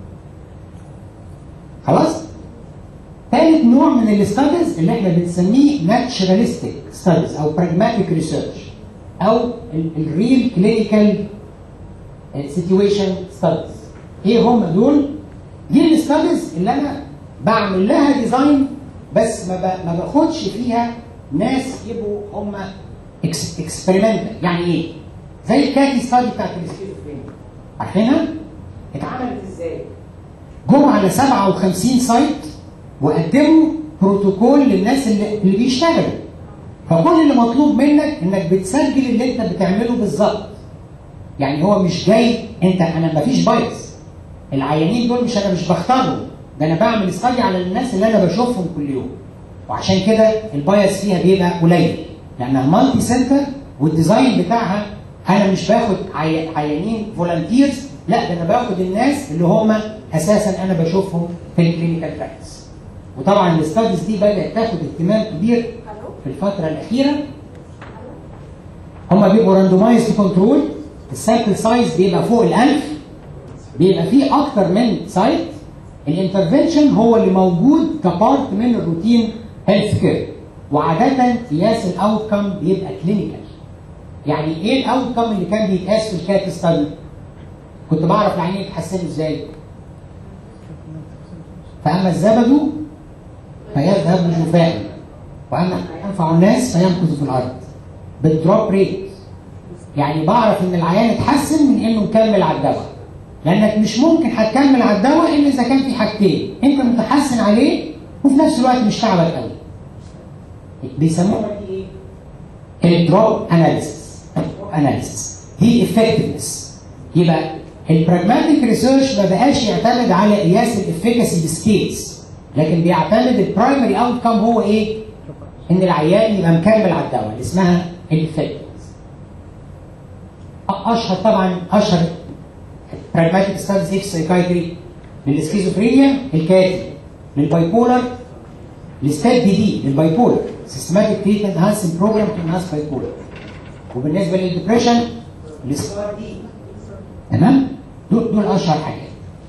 خلاص ثالث نوع من الاستاديز اللي احنا بنسميه ناتشراليستيك ستاديز او براجماتيك ريسيرش او الريل كلينيكال سيتويشن ستاديز ايه هم دول دي الستاديز اللي انا بعمل لها ديزاين بس ما, ب... ما باخدش فيها ناس يبقوا هم اكسبيرمنتال يعني ايه؟ زي الكاتي ستادي بتاعت السكيزوفرينيا عارفينها؟ اتعملت ازاي؟ جم على 57 سايت وقدموا بروتوكول للناس اللي, اللي بيشتغلوا فكل اللي مطلوب منك انك بتسجل اللي انت بتعمله بالظبط يعني هو مش جاي انت انا مفيش بايس العيانين دول مش انا مش بختارهم ده انا بعمل ستادي على الناس اللي انا بشوفهم كل يوم وعشان كده البايس فيها بيبقى قليل لانها مالتي سنتر والديزاين بتاعها انا مش باخد عي... عيانين فولنتيرز لا ده انا باخد الناس اللي هم اساسا انا بشوفهم في الكلينيكال براكتس وطبعا الاستاديز دي بدات تاخد اهتمام كبير الو في الفتره الاخيره هم بيبقوا راندومايز كنترول السامبل سايز بيبقى فوق ال 1000 بيبقى فيه اكتر من سايت الانترفنشن هو اللي موجود كبارت من الروتين هيلث كير وعاده قياس الاوت كم بيبقى كلينيكال يعني ايه الاوت كم اللي كان بيتقاس في الكات ستادي كنت بعرف العيانين يتحسنوا ازاي فاما الزبد فيذهب جفاء واما ما ينفع الناس فيمكث في الارض بالدروب ريت يعني بعرف ان العيان اتحسن من انه مكمل على الدواء لانك مش ممكن هتكمل على الدواء الا اذا كان في حاجتين انت متحسن عليه وفي نفس الوقت مش تعبك قوي بيسموها دي ايه؟ الدروب اناليسيس اناليسيس دي افكتفنس يبقى البراجماتيك ريسيرش ما بقاش يعتمد على قياس الافكاسي بسكيلز لكن بيعتمد البرايمري اوت كم هو ايه؟ ان العيان يبقى مكمل على الدواء اللي اسمها الافكتفنس اشهر طبعا اشهر براجماتيك ستاديز اكس سايكايتري للسكيزوفرينيا الكاتي للبايبولر الستاب دي دي للبايبولر سيستماتيك تريتمنت هانسن بروجرام تو انهانس بايبولر وبالنسبه للدبريشن الستار دي تمام دول دول اشهر حاجات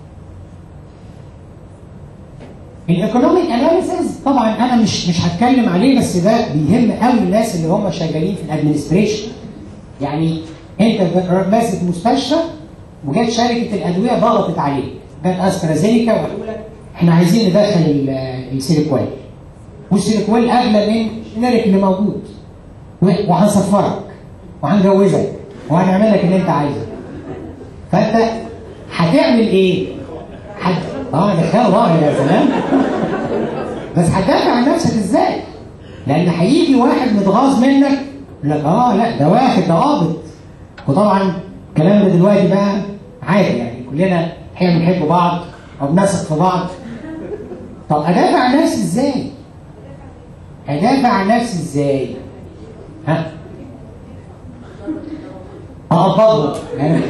الايكونوميك اناليسيز طبعا انا مش مش هتكلم عليه بس ده بيهم قوي الناس اللي هم شغالين في الادمنستريشن يعني انت ماسك مستشفى وجت شركه الادويه ضغطت عليك جت استرازينيكا وقالوا لك احنا عايزين ندخل ال- السيليكويل والسيليكويل اغلى من الجينيريك اللي موجود و- وهنصفرك وهنجوزك وهنعمل لك اللي انت عايزه فانت هتعمل ايه؟ حد اه دخلوا ظهري يا سلام بس هتدافع عن نفسك ازاي؟ لان هيجي واحد متغاظ منك يقول لك اه لا ده واحد ده قابض وطبعا الكلام ده دلوقتي بقى عادي يعني كلنا احيانا بنحب بعض او بنثق في بعض طب ادافع عن نفسي ازاي؟ ادافع عن نفسي ازاي؟ ها؟ اقبضه يعني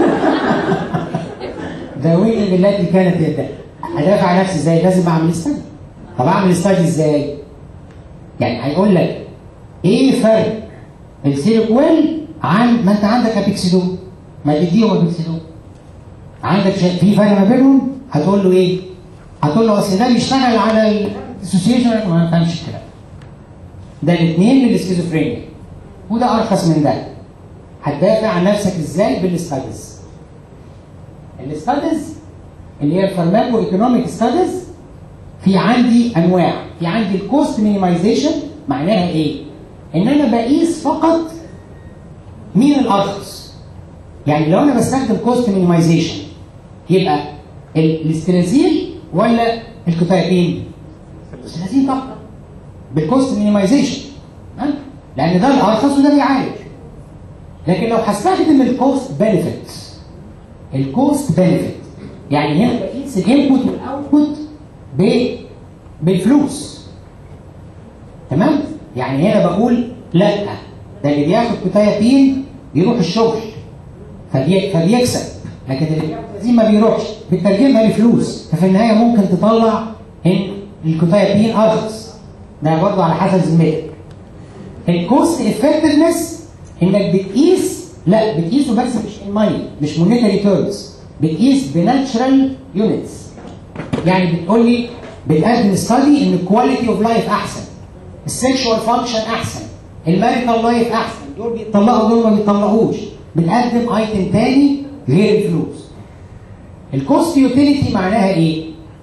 داويني بالتي كانت يدها ادافع عن نفسي ازاي؟ لازم اعمل استدي طب اعمل استدي ازاي؟ يعني هيقول لك ايه فرق السيليكويل عن ما انت عندك ابيكسيدون ما تديهم ابيكسيدون عندك شيء في فرق ما بينهم هتقول له ايه؟ هتقول له اصل ده بيشتغل على الاسوسيشن ما فهمش الكلام ده الاثنين للسكيزوفرينيا وده ارخص من ده هتدافع عن نفسك ازاي بالستاديز الستاديز اللي هي الفارماكو ايكونوميك ستاديز في عندي انواع في عندي الكوست مينيمايزيشن معناها ايه ان انا بقيس فقط مين الارخص يعني لو انا بستخدم كوست مينيمايزيشن يبقى ال- الاسترازيل ولا الكوتايبين الاسترازيل طبعا بالكوست مينيمايزيشن ها؟ لان ده الارخص وده بيعالج لكن لو هستخدم الكوست بنفيت الكوست بنفيت يعني هنا بقيس الانبوت والاوتبوت ب- بالفلوس تمام يعني هنا بقول لا ده اللي بياخد كوتايبين بيروح الشغل فبي... فبيكسب لكن اللي بياخد زي ما بيروحش بتترجمها لفلوس ففي النهايه ممكن تطلع ان الكوتايبين ارخص ده برضه على حسب ذمتك الكوست افكتفنس انك بتقيس لا بتقيسه بس مش ان ماني مش مونيتري تيرمز بتقيس بناتشرال يونتس يعني بتقول لي بتقدم ستادي ان الكواليتي اوف لايف احسن السكشوال فانكشن احسن الماريتال لايف احسن دول بيطلقوا دول ما بيطلقوش بنقدم ايتم تاني غير الفلوس الكوست يوتيليتي معناها ايه؟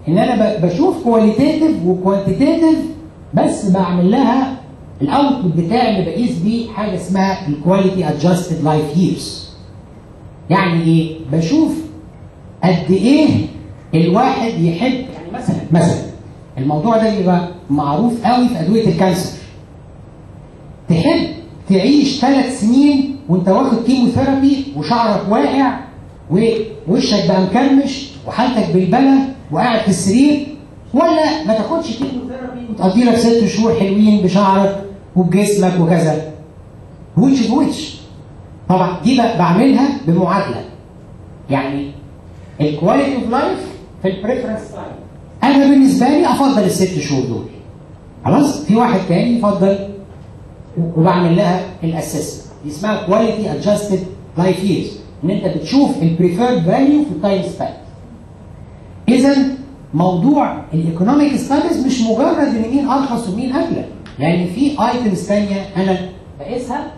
ان انا ب- بشوف كواليتيتيف وكوانتيتيف بس بعمل لها الاوتبوت بتاعي اللي بقيس بيه حاجه اسمها الكواليتي ادجستد لايف ييرز يعني ايه بشوف قد ايه الواحد يحب يعني مثلا مثلا الموضوع ده يبقى معروف قوي في ادويه الكانسر تحب تعيش ثلاث سنين وانت واخد كيموثيرابي وشعرك واقع ووشك بقى مكرمش وحالتك بالبلة وقاعد في السرير ولا ما تاخدش كيموثيرابي وتقضي لك ست شهور حلوين بشعرك وبجسمك وكذا ويتش بويتش طبعا دي بقى بعملها بمعادله يعني الكواليتي اوف لايف في البريفرنس تايم انا بالنسبه لي افضل الست شهور دول خلاص في واحد تاني يفضل وبعمل لها الاسسمنت دي اسمها كواليتي ادجستد لايف ييرز ان انت بتشوف البريفيرد فاليو في التايم سبان اذا موضوع الايكونوميك ستاديز مش مجرد ان مين ارخص ومين اغلى لان في ايتمز ثانيه انا بقيسها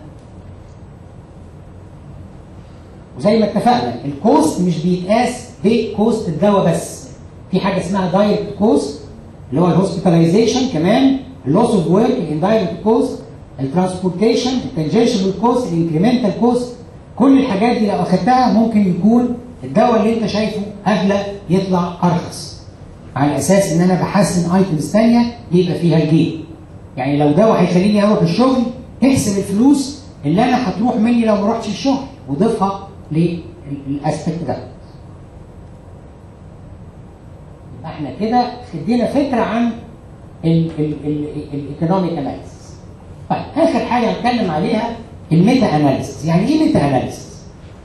وزي ما اتفقنا الكوست مش بيتقاس بكوست الدواء بس في حاجه اسمها دايركت كوست اللي هو الهوسبيتاليزيشن كمان اللوس اوف ورك الاندايركت كوست الترانسبورتيشن التنجنشبل كوست الانكريمنتال كوست كل الحاجات دي لو اخدتها ممكن يكون الدواء اللي انت شايفه اغلى يطلع ارخص على اساس ان انا بحسن ايتمز ثانيه يبقى فيها الجيم يعني لو دواء هيخليني اروح الشغل احسب الفلوس اللي انا هتروح مني لو ما رحتش الشغل وضيفها للاسبكت ده يبقى احنا كده ادينا فكره عن الايكونوميك اناليسيس طيب اخر حاجه هنتكلم عليها الميتا اناليسيس يعني ايه ميتا اناليسيس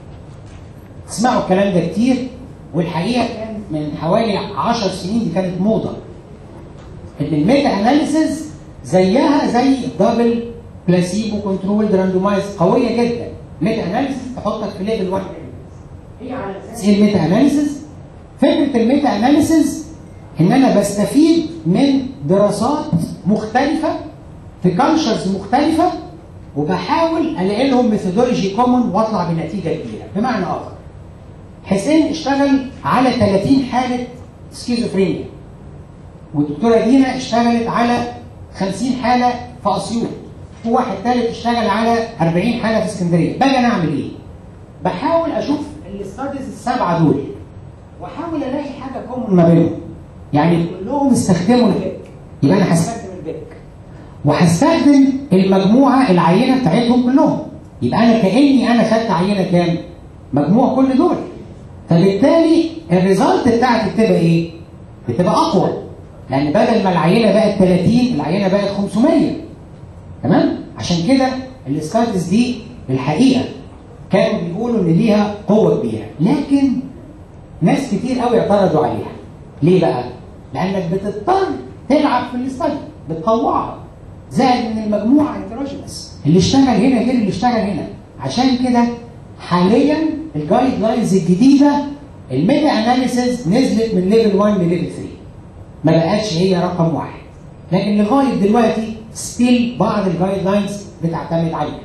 تسمعوا الكلام ده كتير والحقيقه كان من حوالي 10 سنين دي كانت موضه ان الميتا اناليسيس زيها زي الدبل بلاسيبو كنترول راندومايز قويه جدا ميتا اناليسيس تحطك في ليفل 1 هي على اساس ايه الميتا اناليسيس فكره الميتا اناليسيس ان انا بستفيد من دراسات مختلفه في كالتشرز مختلفه وبحاول الاقي لهم ميثودولوجي كومن واطلع بنتيجه كبيره بمعنى اخر حسين اشتغل على 30 حاله سكيزوفرينيا والدكتوره دينا اشتغلت على 50 حاله في اسيوط وواحد ثالث اشتغل على 40 حاله في اسكندريه باجي انا اعمل ايه؟ بحاول اشوف الاستاديز السبعه دول واحاول الاقي حاجه كومن ما بينهم يعني كلهم استخدموا البيك يبقى انا هستخدم البيك وهستخدم المجموعه العينه بتاعتهم كلهم يبقى انا كاني انا خدت عينه كام؟ مجموع كل دول فبالتالي الريزلت بتاعتي بتبقى ايه؟ بتبقى اقوى لان بدل ما العينه بقت 30 العينه بقت 500 تمام؟ عشان كده الاستاتس دي الحقيقه كانوا بيقولوا ان ليها قوه كبيره لكن ناس كتير قوي اعترضوا عليها ليه بقى؟ لانك بتضطر تلعب في الاستادي بتطوعها زائد ان المجموعه هيتروجينس اللي اشتغل هنا غير اللي اشتغل هنا عشان كده حاليا الجايد لاينز الجديده الميتا اناليسيز نزلت من ليفل 1 لليفل 3 ما بقتش هي رقم واحد لكن لغايه دلوقتي ستيل بعض الجايد لاينز بتعتمد عليها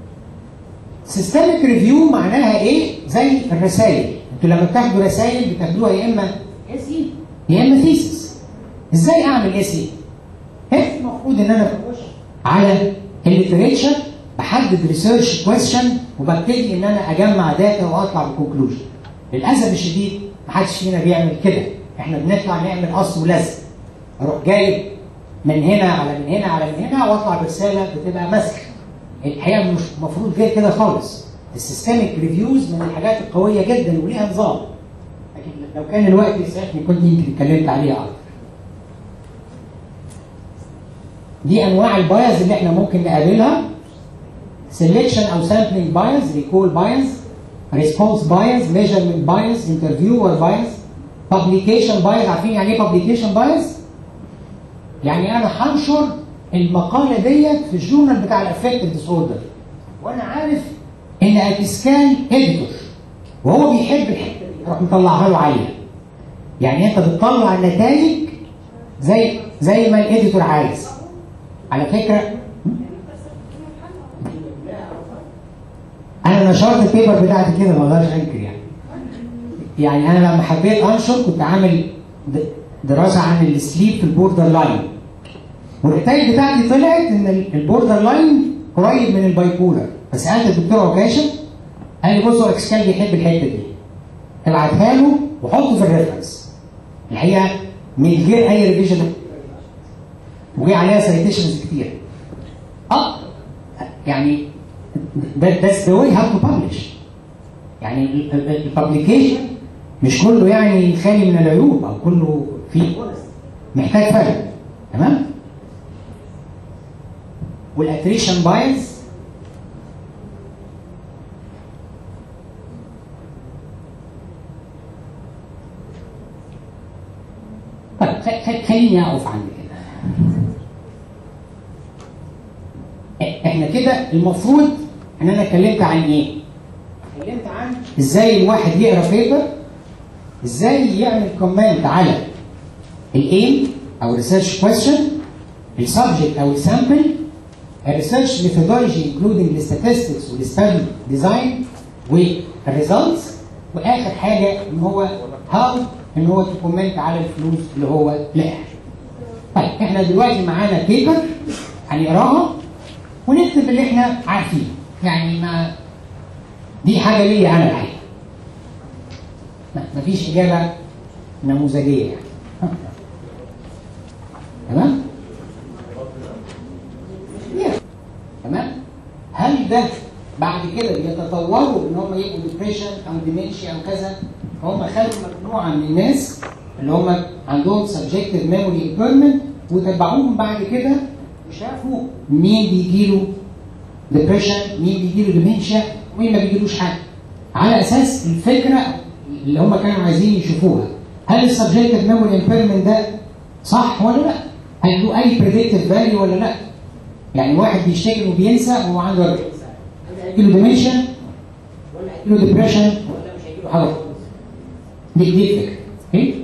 سيستميك ريفيو معناها ايه؟ زي الرسائل انتوا لما بتاخدوا رسائل بتاخدوها يا اما اسي يا اما ثيسس ازاي اعمل اسي؟ المفروض ان انا بخش على الليتريتشر بحدد ريسيرش كويستشن وببتدي ان انا اجمع داتا واطلع بكونكلوجن للاسف الشديد محدش فينا بيعمل كده احنا بنطلع نعمل قص ولزق اروح جايب من هنا على من هنا على من هنا واطلع برساله بتبقى مسخ الحقيقه مش المفروض غير كده خالص السيستميك ريفيوز من الحاجات القويه جدا وليها نظام لكن لو كان الوقت يسعفني كنت يمكن اتكلمت عليها اكتر دي انواع البايز اللي احنا ممكن نقابلها selection او sampling bias recall bias response bias measurement bias interviewer bias publication bias عارفين يعني ايه publication bias؟ يعني انا هنشر المقاله ديت في الجورنال بتاع الافكتيف ديس اوردر وانا عارف ان ابيسكال اديتور وهو بيحب الحته دي اروح مطلعها له عاليه يعني انت بتطلع النتائج زي زي ما الاديتور عايز على فكره انا نشرت البيبر بتاعتي كده ما اقدرش انكر يعني يعني انا لما حبيت انشر كنت عامل دراسه عن السليب في البوردر لاين والنتائج بتاعتي طلعت ان ال- البوردر لاين قريب من البايبولر فسالت الدكتور عكاشه قال لي بصوا اكسكال بيحب الحته دي ابعتها له وحطه في الريفرنس الحقيقه من غير اي ريفيجن وجي عليها سايتيشنز كتير اه يعني ده that's the way how to publish يعني الببليكيشن مش كله يعني خالي من العيوب او كله فيه محتاج فرق تمام والاتريشن بايز طيب خ- خ- خليني اقف عند كده إ- احنا كده المفروض ان انا اتكلمت عن ايه؟ اتكلمت عن ازاي الواحد يقرا بيبر ازاي يعمل كومنت على الايم او ريسيرش كويستشن السبجكت او السامبل الريسيرش ميثودولوجي انكلودنج الستاتستكس والستادي ديزاين والريزلتس واخر حاجه ان هو هاو ان هو تكومنت على الفلوس اللي هو لقاها. طيب احنا دلوقتي معانا بيبر هنقراها ونكتب اللي احنا عارفينه يعني ما دي حاجه ليا انا الحقيقه. ما- مفيش اجابه نموذجيه يعني. تمام؟ Yeah. تمام؟ هل ده بعد كده بيتطوروا ان هم يبقوا ديبريشن او ديمنشيا او كذا فهم خدوا مجموعه من الناس اللي هم عندهم سبجكتيف ميموري امبيرمنت وتبعوهم بعد كده وشافوا مين بيجي له ديبريشن مين بيجي له ديمنشيا ومين ما بيجيلوش حاجه على اساس الفكره اللي هم كانوا عايزين يشوفوها هل السبجكتيف ميموري امبيرمنت ده صح ولا لا؟ هل له اي بريدكتيف فاليو ولا لا؟ يعني واحد بيشتغل وبينسى وهو عنده 40 سنه هيجيله ديمنشن ولا هيجيله ديبريشن ولا مش هيجيله حاجه خالص. دي دي الفكره اوكي؟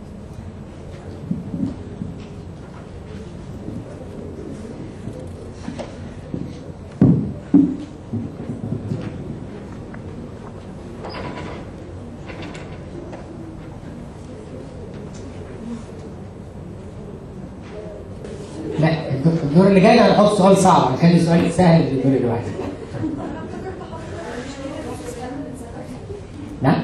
لا الدور- الدور اللي جاي انا هحط سؤال صعب هخلي السؤال سهل للدور اللي بعده نعم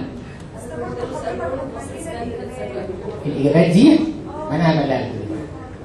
الاجابات دي انا هعملها لك دلوقتي.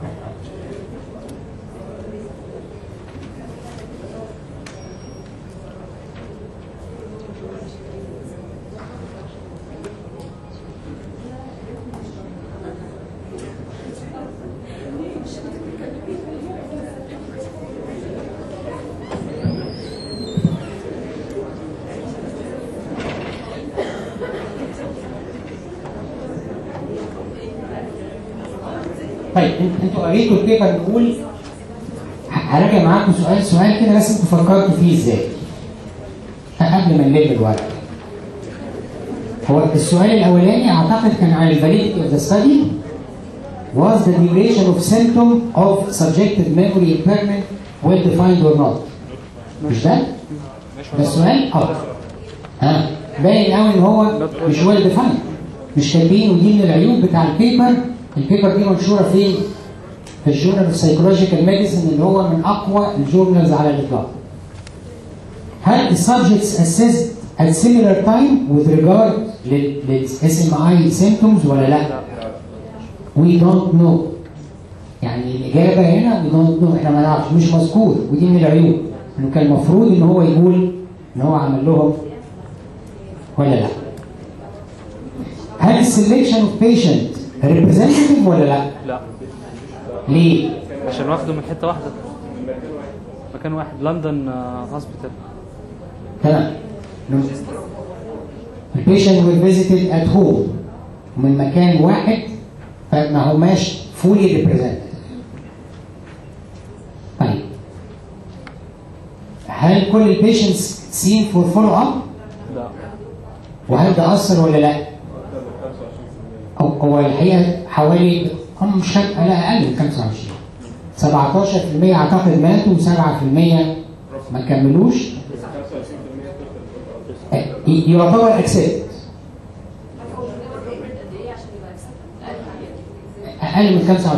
طيب انت- انتوا قريتوا البيبر نقول ه- هراجع معاكم سؤال سؤال كده بس انتوا فكرتوا فيه ازاي قبل ما نلم الورق هو السؤال الاولاني اعتقد كان عن الفاليديتي اوف ذا ستادي was the duration of symptom of subjective memory impairment well defined or not مش ده؟ ده السؤال؟ اه ها باين قوي ان هو مش well defined مش كاتبين ودي من العيوب بتاع البيبر البيبر دي منشوره فين؟ في الجورنال اوف سايكولوجيكال ميديسن اللي هو من اقوى الجورنالز على الاطلاق. هل السبجكتس assessed at similar time with regard لل SMI symptoms ولا لا؟ We don't know. يعني الإجابة هنا we don't know احنا ما نعرفش مش مذكور ودي من العيوب انه كان المفروض ان هو يقول ان هو عمل لهم ولا لا؟ هل السلكشن اوف بيشنت ريبريزنتيف ولا لا؟ لا ليه؟ عشان واخده من حته واحده مكان واحد لندن هوسبيتال تمام البيشنت ويل فيزيتد ات هوم من مكان واحد فما هماش فولي ريبريزنتيف طيب هل كل البيشنتس سين فور فولو اب لا وهل ده اثر ولا لا؟ أو هو الحقيقه حوالي هم مش هت- لا اقل من 25 17% اعتقد ماتوا و7% ما كملوش آه، ي- يعتبر اكسبت اقل من 25% ممكن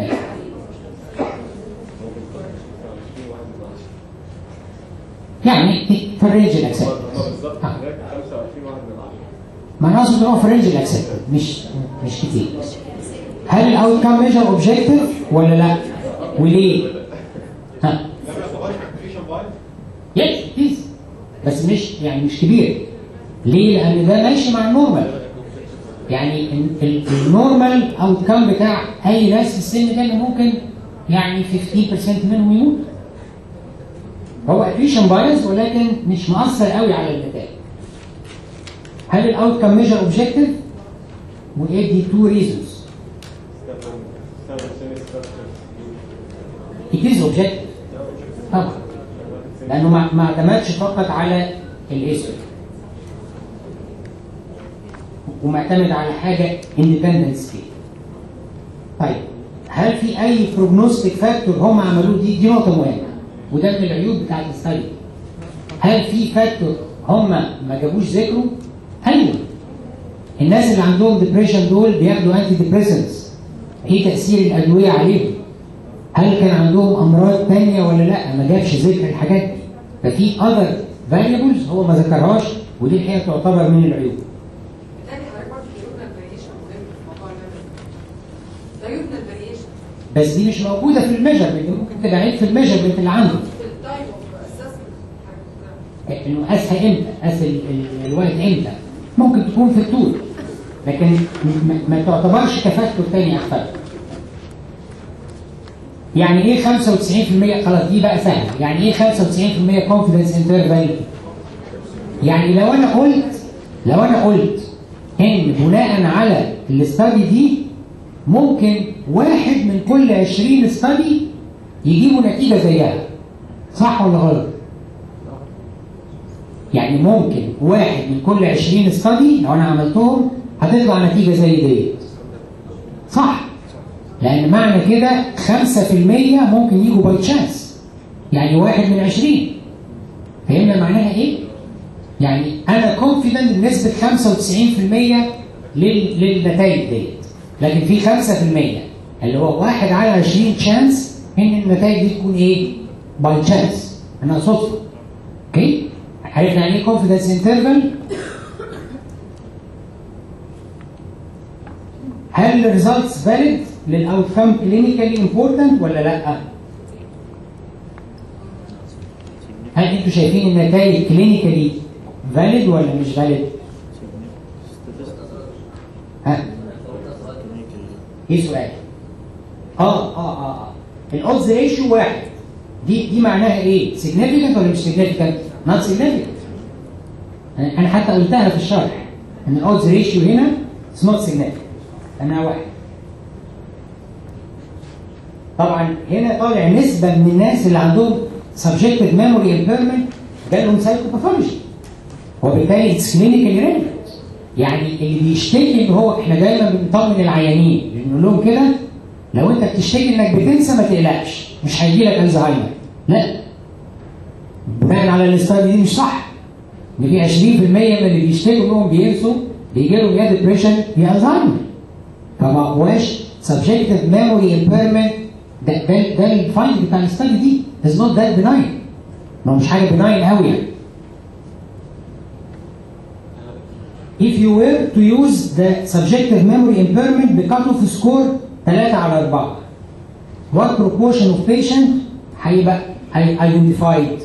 تبقى 25 واحد من 10 يعني في الرينج الاكسبت هما بالظبط آه. هناك 25 واحد من 10 ما انا اقصد ان هو في الرينج الاكسبت مش مش كتير هل الاوت كام ميجر اوبجيكتيف ولا لا؟ وليه؟ ها يس يس بس مش يعني مش كبير ليه؟ لان ده ماشي مع النورمال يعني ال- ال- النورمال اوت كام بتاع اي ناس في السن ده إن ممكن يعني 15% منهم يموت هو اديشن بايس ولكن مش مؤثر قوي على النتائج هل الاوت كام ميجر اوبجيكتيف؟ وايه دي تو ريزونز seven seven structures It is objective طبعا لانه ما ما اعتمدش فقط على الاسم ومعتمد على حاجه اندبندنت سكيل طيب هل في اي بروجنوستيك فاكتور هم عملوه دي دي نقطه مهمه وده من العيوب بتاعت الستادي هل في فاكتور هم ما جابوش ذكره؟ ايوه الناس اللي عندهم ديبريشن دول بياخدوا انتي ديبريسنتس ايه تاثير الادويه عليهم؟ هل كان عندهم امراض تانية ولا لا؟ ما جابش ذكر الحاجات دي. ففي اذر فاريبلز هو ما ذكرهاش ودي الحقيقه تعتبر من العيوب. بالتالي حضرتك برضه دايوبنا الفاريشن مهم في الموضوع ده دايوبنا الفاريشن بس دي مش موجوده في الميجرمنت ممكن تبقى عيب في الميجرمنت اللي عنده. في التايم اوف اسسمنت انه قاسها امتى؟ قاس ال- ال- الوقت امتى؟ ممكن تكون في الطول لكن ما, ما تعتبرش كفاكتور تاني اختار. يعني ايه 95% خلاص دي بقى سهله، يعني ايه 95% confidence interval؟ يعني لو انا قلت لو انا قلت ان بناء على الاستادي دي ممكن واحد من كل 20 استادي يجيبوا نتيجه زيها صح ولا غلط؟ يعني ممكن واحد من كل 20 استادي لو انا عملتهم هتطلع نتيجه زي ديت صح لان معنى كده 5% ممكن يجوا باي تشانس يعني واحد من 20 فهمنا معناها ايه؟ يعني انا كونفيدنت بنسبه 95% لل- للنتائج ديت لكن في 5% اللي هو واحد على 20 تشانس ان النتائج دي تكون ايه؟ باي تشانس انها صدفه اوكي؟ عرفنا يعني ايه كونفيدنس انترفال؟ هل الريزلتس فاليد للاوتكم كلينيكالي امبورتنت ولا لا؟ هل انتوا شايفين النتائج كلينيكالي فاليد ولا مش فاليد؟ ها؟ ايه السؤال؟ اه اه اه اه الاودز ريشيو واحد دي دي معناها ايه؟ significant ولا مش significant؟ not significant انا حتى قلتها في الشرح ان الاودز ريشيو هنا it's not significant انها واحد طبعا هنا طالع نسبه من الناس اللي عندهم subjective memory impairment جالهم سايكوباثولوجي وبالتالي اتس كلينيكالي ريليفنت يعني اللي بيشتكي ان هو احنا دايما بنطمن العيانين بنقول لهم كده لو انت بتشتكي انك بتنسى ما تقلقش مش هيجي لك الزهايمر لا بناء على الاستادي دي مش صح ان في 20% من اللي بيشتكوا انهم بينسوا بيجي لهم يا ديبريشن يا الزهايمر فما هواش subjective memory impairment ده ده ده الفايند بتاع الاستادي دي is not that benign ما هو مش حاجه benign قوي يعني if you were to use the subjective memory impairment بcutoff score 3 على 4 what proportion of patient هيبقى هي- identified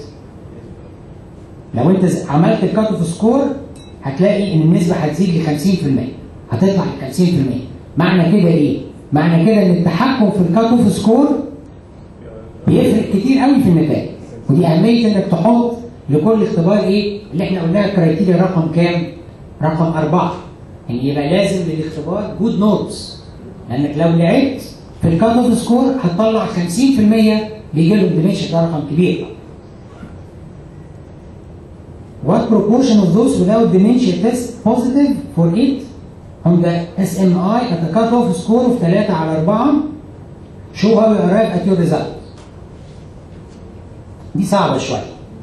لو انت ز- عملت الكات اوف سكور هتلاقي ان النسبه هتزيد ل 50% هتطلع ل 50% معنى كده ايه؟ معنى كده ان التحكم في الكات اوف سكور بيفرق كتير قوي في النتائج ودي اهميه انك تحط لكل اختبار ايه؟ اللي احنا قلناها الكرايتيريا رقم كام؟ رقم اربعه يعني يبقى لازم للاختبار جود نوتس لانك لو لعبت في الكات اوف سكور هتطلع 50% بيجي لهم ديمنشن ده رقم كبير What proportion of those without dementia test positive for it on the SMI at a cutoff score of 3 على 4 show how you arrive at your result. دي صعبة شوية.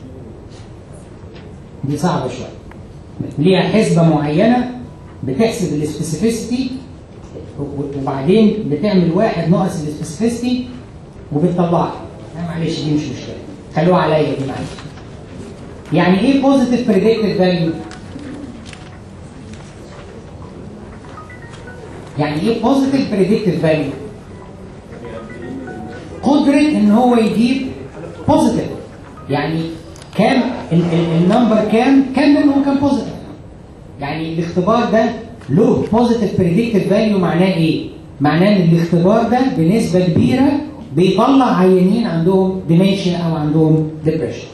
دي صعبة شوية. ليها حسبة معينة بتحسب السبيسيفيسيتي و- وبعدين بتعمل واحد ناقص السبيسيفيستي وبتطلعها لا معلش دي مش مشكله خلوها عليا دي معلش يعني ايه بوزيتيف بريدكتيف فاليو يعني ايه بوزيتيف بريدكتيف فاليو قدره ان هو يجيب بوزيتيف يعني كام ال- ال- النمبر كام كام منهم كان بوزيتيف يعني الاختبار ده له بوزيتيف بريدكتيف فاليو معناه ايه معناه ان الاختبار ده بنسبه كبيره بيطلع عيانين عندهم ديمنشيا او عندهم ديبريشن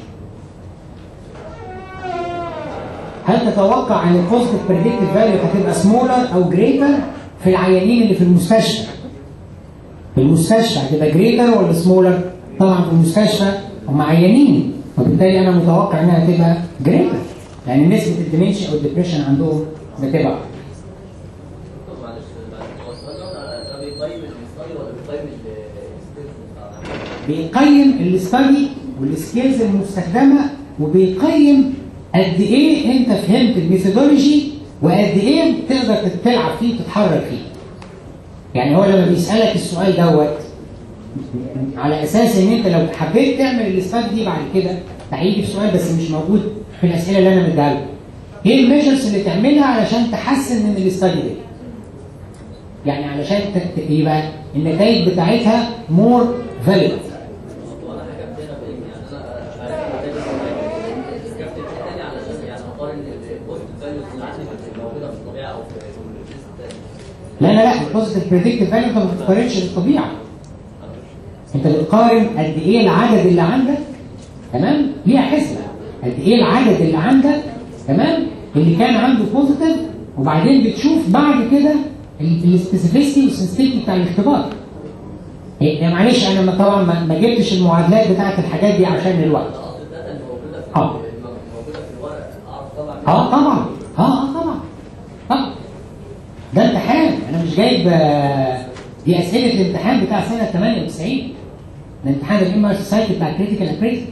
هل تتوقع ان البوزيتيف بريدكتيف فاليو هتبقى سمولر او جريتر في العيانين اللي في المستشفى في المستشفى هتبقى جريتر ولا سمولر طبعا في المستشفى هم عيانين وبالتالي انا متوقع انها تبقى جريتر لان نسبه الديمنشيا او الديبريشن عندهم بتبقى أكتر. معلش معلش هو السؤال ده ده بيقيم الستادي ولا بيقيم السكيلز بتاعنا؟ بيقيم الاستادي والسكيلز المستخدمه وبيقيم قد ايه انت فهمت الميثودولوجي وقد ايه تقدر تلعب فيه وتتحرك فيه. يعني هو لما بيسالك السؤال دوت على اساس ان انت لو حبيت تعمل الاستادي دي بعد كده هيجي في سؤال بس مش موجود في الاسئله اللي انا مديها لكم. ايه الميجرز اللي تعملها علشان تحسن من الاستادي دي؟ يعني علشان ت- ت- يبقى النتائج بتاعتها مور فاليد وانا حكمت هنا بايه؟ يعني انا مش عارف النتائج حكمت التاني علشان يعني اقارن البوست فاليوز اللي عندي موجوده في الطبيعه او في التيست التاني. لا لا لا البوزيتيف بريدكتيف فاليو انت ما بتقارنش بالطبيعه انت بتقارن قد ايه العدد اللي عندك تمام ليها حسبه قد ايه العدد اللي عندك تمام اللي كان عنده بوزيتيف وبعدين بتشوف بعد كده السبيسيفيستي والسنسيتيفيتي بتاع الاختبار إيه، معلش انا ما- طبعا ما ما جبتش المعادلات بتاعت الحاجات دي عشان الوقت انا قصدي الداتا اللي موجوده في آه. موجوده في الورق اعرف طبعا اه طبعا اه اه طبعا طبعا ده امتحان انا مش جايب آه، دي اسئله الامتحان بتاع سنه 98 ده امتحان الام ار سوسايتي بتاع كريتيكال ابريزل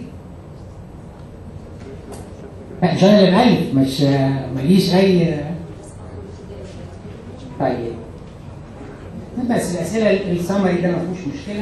لا مش انا اللي مالف مش آه، ماليش اي آه. طيب بس الاسئله السمري ده ما فيهوش مشكله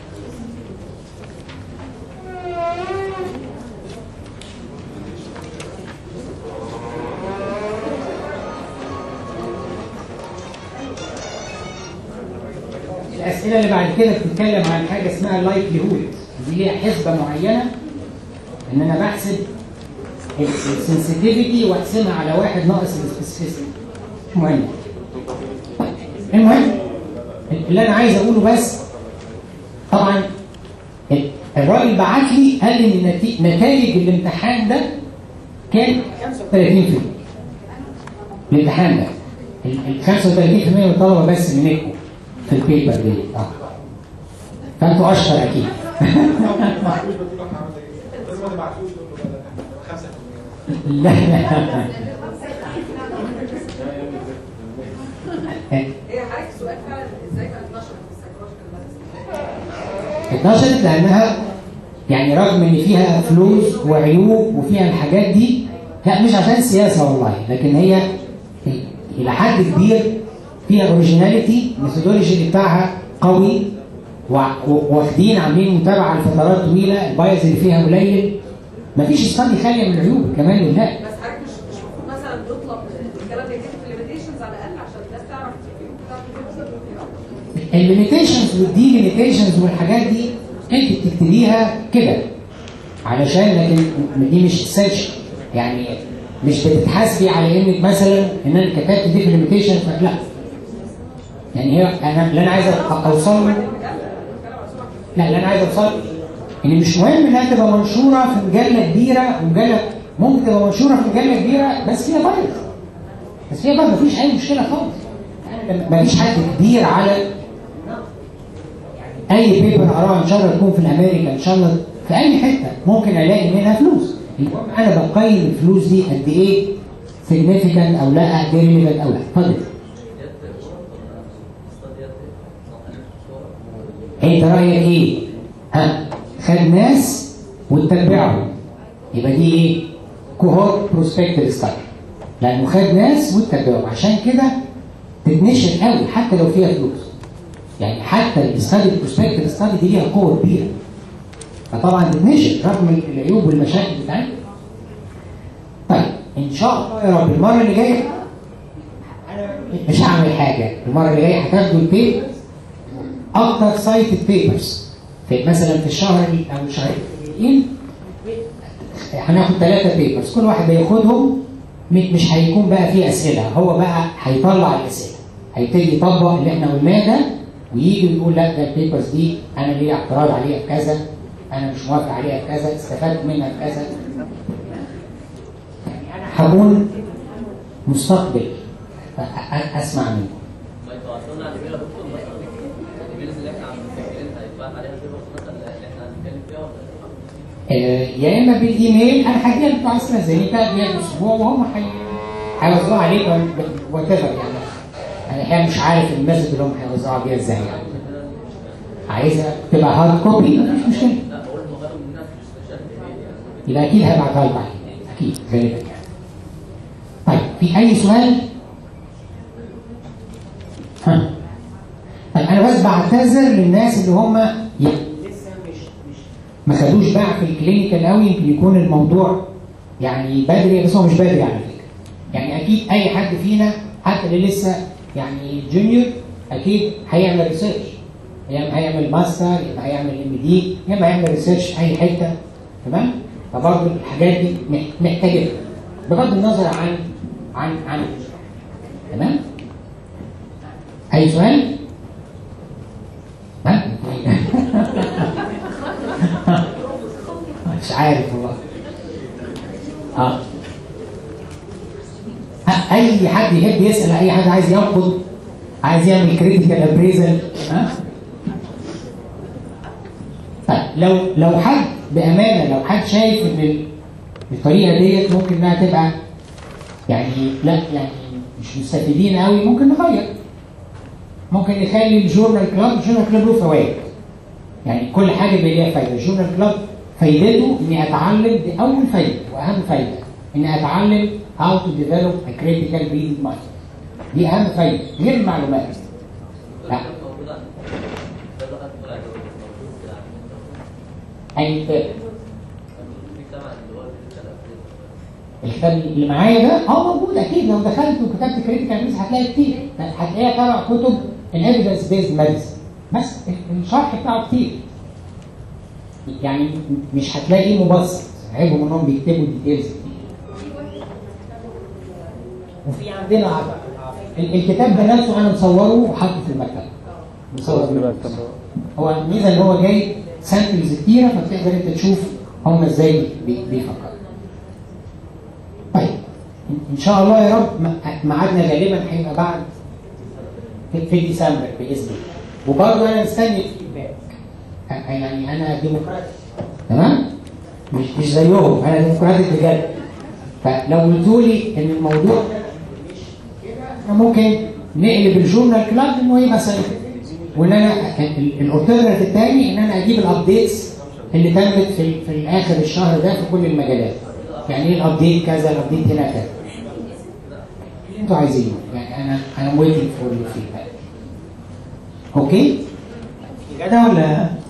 الاسئله اللي بعد كده بتتكلم عن حاجه اسمها لايكليهود دي ليها حسبه معينه ان انا بحسب السنسيتيفيتي واقسمها على واحد ناقص السبيسيفيسيتي مش مهم المهم اللي انا عايز اقوله بس طبعا الراجل بعت لي قال لي ان نتي- نتائج الامتحان ده كان 35% الامتحان ده ال ال 35% من الطلبه بس اللي نجحوا في البيبر دي اه فانتوا اشطر اكيد معكوش بتقول لك عامل ايه؟ لازم ما تبعتوش تقول له لا ده احنا 5% لا لا هي حضرتك السؤال فعلا ازاي كانت نشرت في السايكولوجيكال ميديسن؟ اتنشرت لانها يعني رغم ان فيها فلوس وعيوب وفيها الحاجات دي لا مش عشان سياسه والله لكن هي الى حد كبير فيها اوريجيناليتي الميثودولوجي بتاعها قوي وع- و- واخدين عاملين متابعه لفترات طويله البايز اللي فيها قليل مفيش استادي خاليه من العيوب كمان لله بس حضرتك مش مش المفروض مثلا نطلب الكلام ده يتكتب في الليميتيشنز على الاقل عشان الناس تعرف تعرف توصل الليميتيشنز والديليميتيشنز والحاجات دي انت بتكتبيها كده علشان لكن دي مش سيرش يعني مش بتتحاسبي على انك مثلا ان انا كتبت دي في الليميتيشن لا يعني هي انا اللي انا عايز أ- اوصل له لا اللي انا عايز اوصل له ان مش مهم انها تبقى منشوره في مجله كبيره ومجله ممكن تبقى منشوره في مجله كبيره بس فيها بايظ بس فيها بايظ مفيش اي مشكله خالص يعني مفيش حد كبير على اي بيبر اقراه ان شاء الله تكون في الامريكا ان شاء الله في اي حته ممكن الاقي منها فلوس المهم انا بقيم الفلوس دي قد ايه significant او لا relevant او لا اتفضل انت رايك ايه؟ ها خد ناس وتتبعهم يبقى دي ايه؟ كوهورت بروسبكتيف ستادي لانه خد ناس وتتبعهم عشان كده تتنشر قوي حتى لو فيها فلوس يعني حتى الاستادي البروسبكت الاستادي دي ليها قوه كبيره فطبعا تتنشر رغم العيوب والمشاكل بتاعتها طيب ان شاء الله يا رب المره اللي جايه أنا مش هعمل حاجه المره اللي جايه هتاخدوا البيبرز اكتر سايتد بيبرز في مثلا في الشهر او الشهرين الجايين هناخد ثلاثه بيبرز كل واحد بياخدهم م- مش هيكون بقى فيه اسئله هو بقى هيطلع الاسئله هيبتدي يطبق اللي احنا قلناه ده ويجي يقول لا ده البيبرز دي انا ليا اعتراض عليها في كذا انا مش موافق عليها في كذا استفدت منها في كذا يعني انا هكون مستقبل أ- أ- اسمع منكم ما يتواصلون على الايميل يا دكتور مثلا الايميلز اللي احنا عم مسجلينها هيتبعت عليها البيبرز مثلا اللي احنا هنتكلم فيها ولا إيه؟ آه، يا اما بالايميل انا هديها بتوع استرازينيكا دي اسبوع وهم هي- هيوزعوها عليك وات ايفر يعني انا الحقيقه مش عارف المسج اللي هم هيوزعوها بيها ازاي يعني عايزها تبقى هارد كوبي مفيش مشكله لا بقول لهم غيرهم من الناس مش مش الايميل يعني يبقى اكيد هبعتها لك بعدين اكيد غالبا يعني طيب في اي سؤال؟ ها طيب انا بس بعتذر للناس اللي هم يعني لسه مش مش ما خدوش بقى في الكلينيكال قوي يمكن يكون الموضوع يعني بدري بس هو مش بدري على فكره يعني اكيد اي حد فينا حتى اللي لسه يعني جونيور اكيد هيعمل ريسيرش يا اما هيعمل ماستر يا اما هيعمل ام دي يا اما هيعمل ريسيرش في اي حته تمام فبرضه الحاجات دي مح- محتاجه بغض النظر عن عن عن تمام اي سؤال؟ ها؟ مش عارف والله اه ها، اي حد يحب يسال اي حد عايز ينقد عايز يعمل كريتيكال ابريزل ها طيب لو لو حد بامانه لو حد شايف ان ال- الطريقه ديت ممكن انها تبقى يعني لا يعني مش مستفيدين قوي ممكن نغير ممكن نخلي الجورنال كلاب الجورنال كلاب له فوائد يعني كل حاجه بيبقى ليها فايده الجورنال كلاب فايدته اني اتعلم دي اول فايده واهم فايده اني اتعلم how to develop a critical reading mind دي اهم فايده غير المعلومات لا موجود عندي ده لغايه طلع موجود كده اي كتاب في كتاب عن اللي هو الكريتيكال ابريزل الكتاب اللي معايا ده اه موجود اكيد لو دخلت وكتبت كريتيكال ريسك هتلاقي كتير هتلاقيها تبع كتب الايفيدنس بيزد ميديسن بس الشرح بتاعه كتير يعني مش هتلاقيه مبسط عيبهم انهم بيكتبوا ديتيلز كتير وفي عندنا عبر. ال- الكتاب ده نفسه انا مصوره وحاطه في المكتبه مصور في المكتبة. هو الميزه ان هو جاي سامبلز كتيره فتقدر انت تشوف هم ازاي بي- بيفكروا طيب ان شاء الله يا رب م- ميعادنا غالبا هيبقى بعد في, في ديسمبر باذن الله وبرضه انا مستني الفيدباك أ- يعني انا ديمقراطي تمام مش مش زيهم انا ديمقراطي بجد فلو قلتوا لي ان الموضوع ده مش كده احنا ممكن نقلب الجورنال كلاب انه يبقى ساينتفك وان انا الاوترنت الثاني ان انا اجيب الابديتس اللي تمت في في الاخر الشهر ده في كل المجالات يعني ايه الابديت كذا الابديت هنا كذا اللي انتوا عايزينه يعني انا انا ويتنج فور يور فيدباك اوكي كده ولا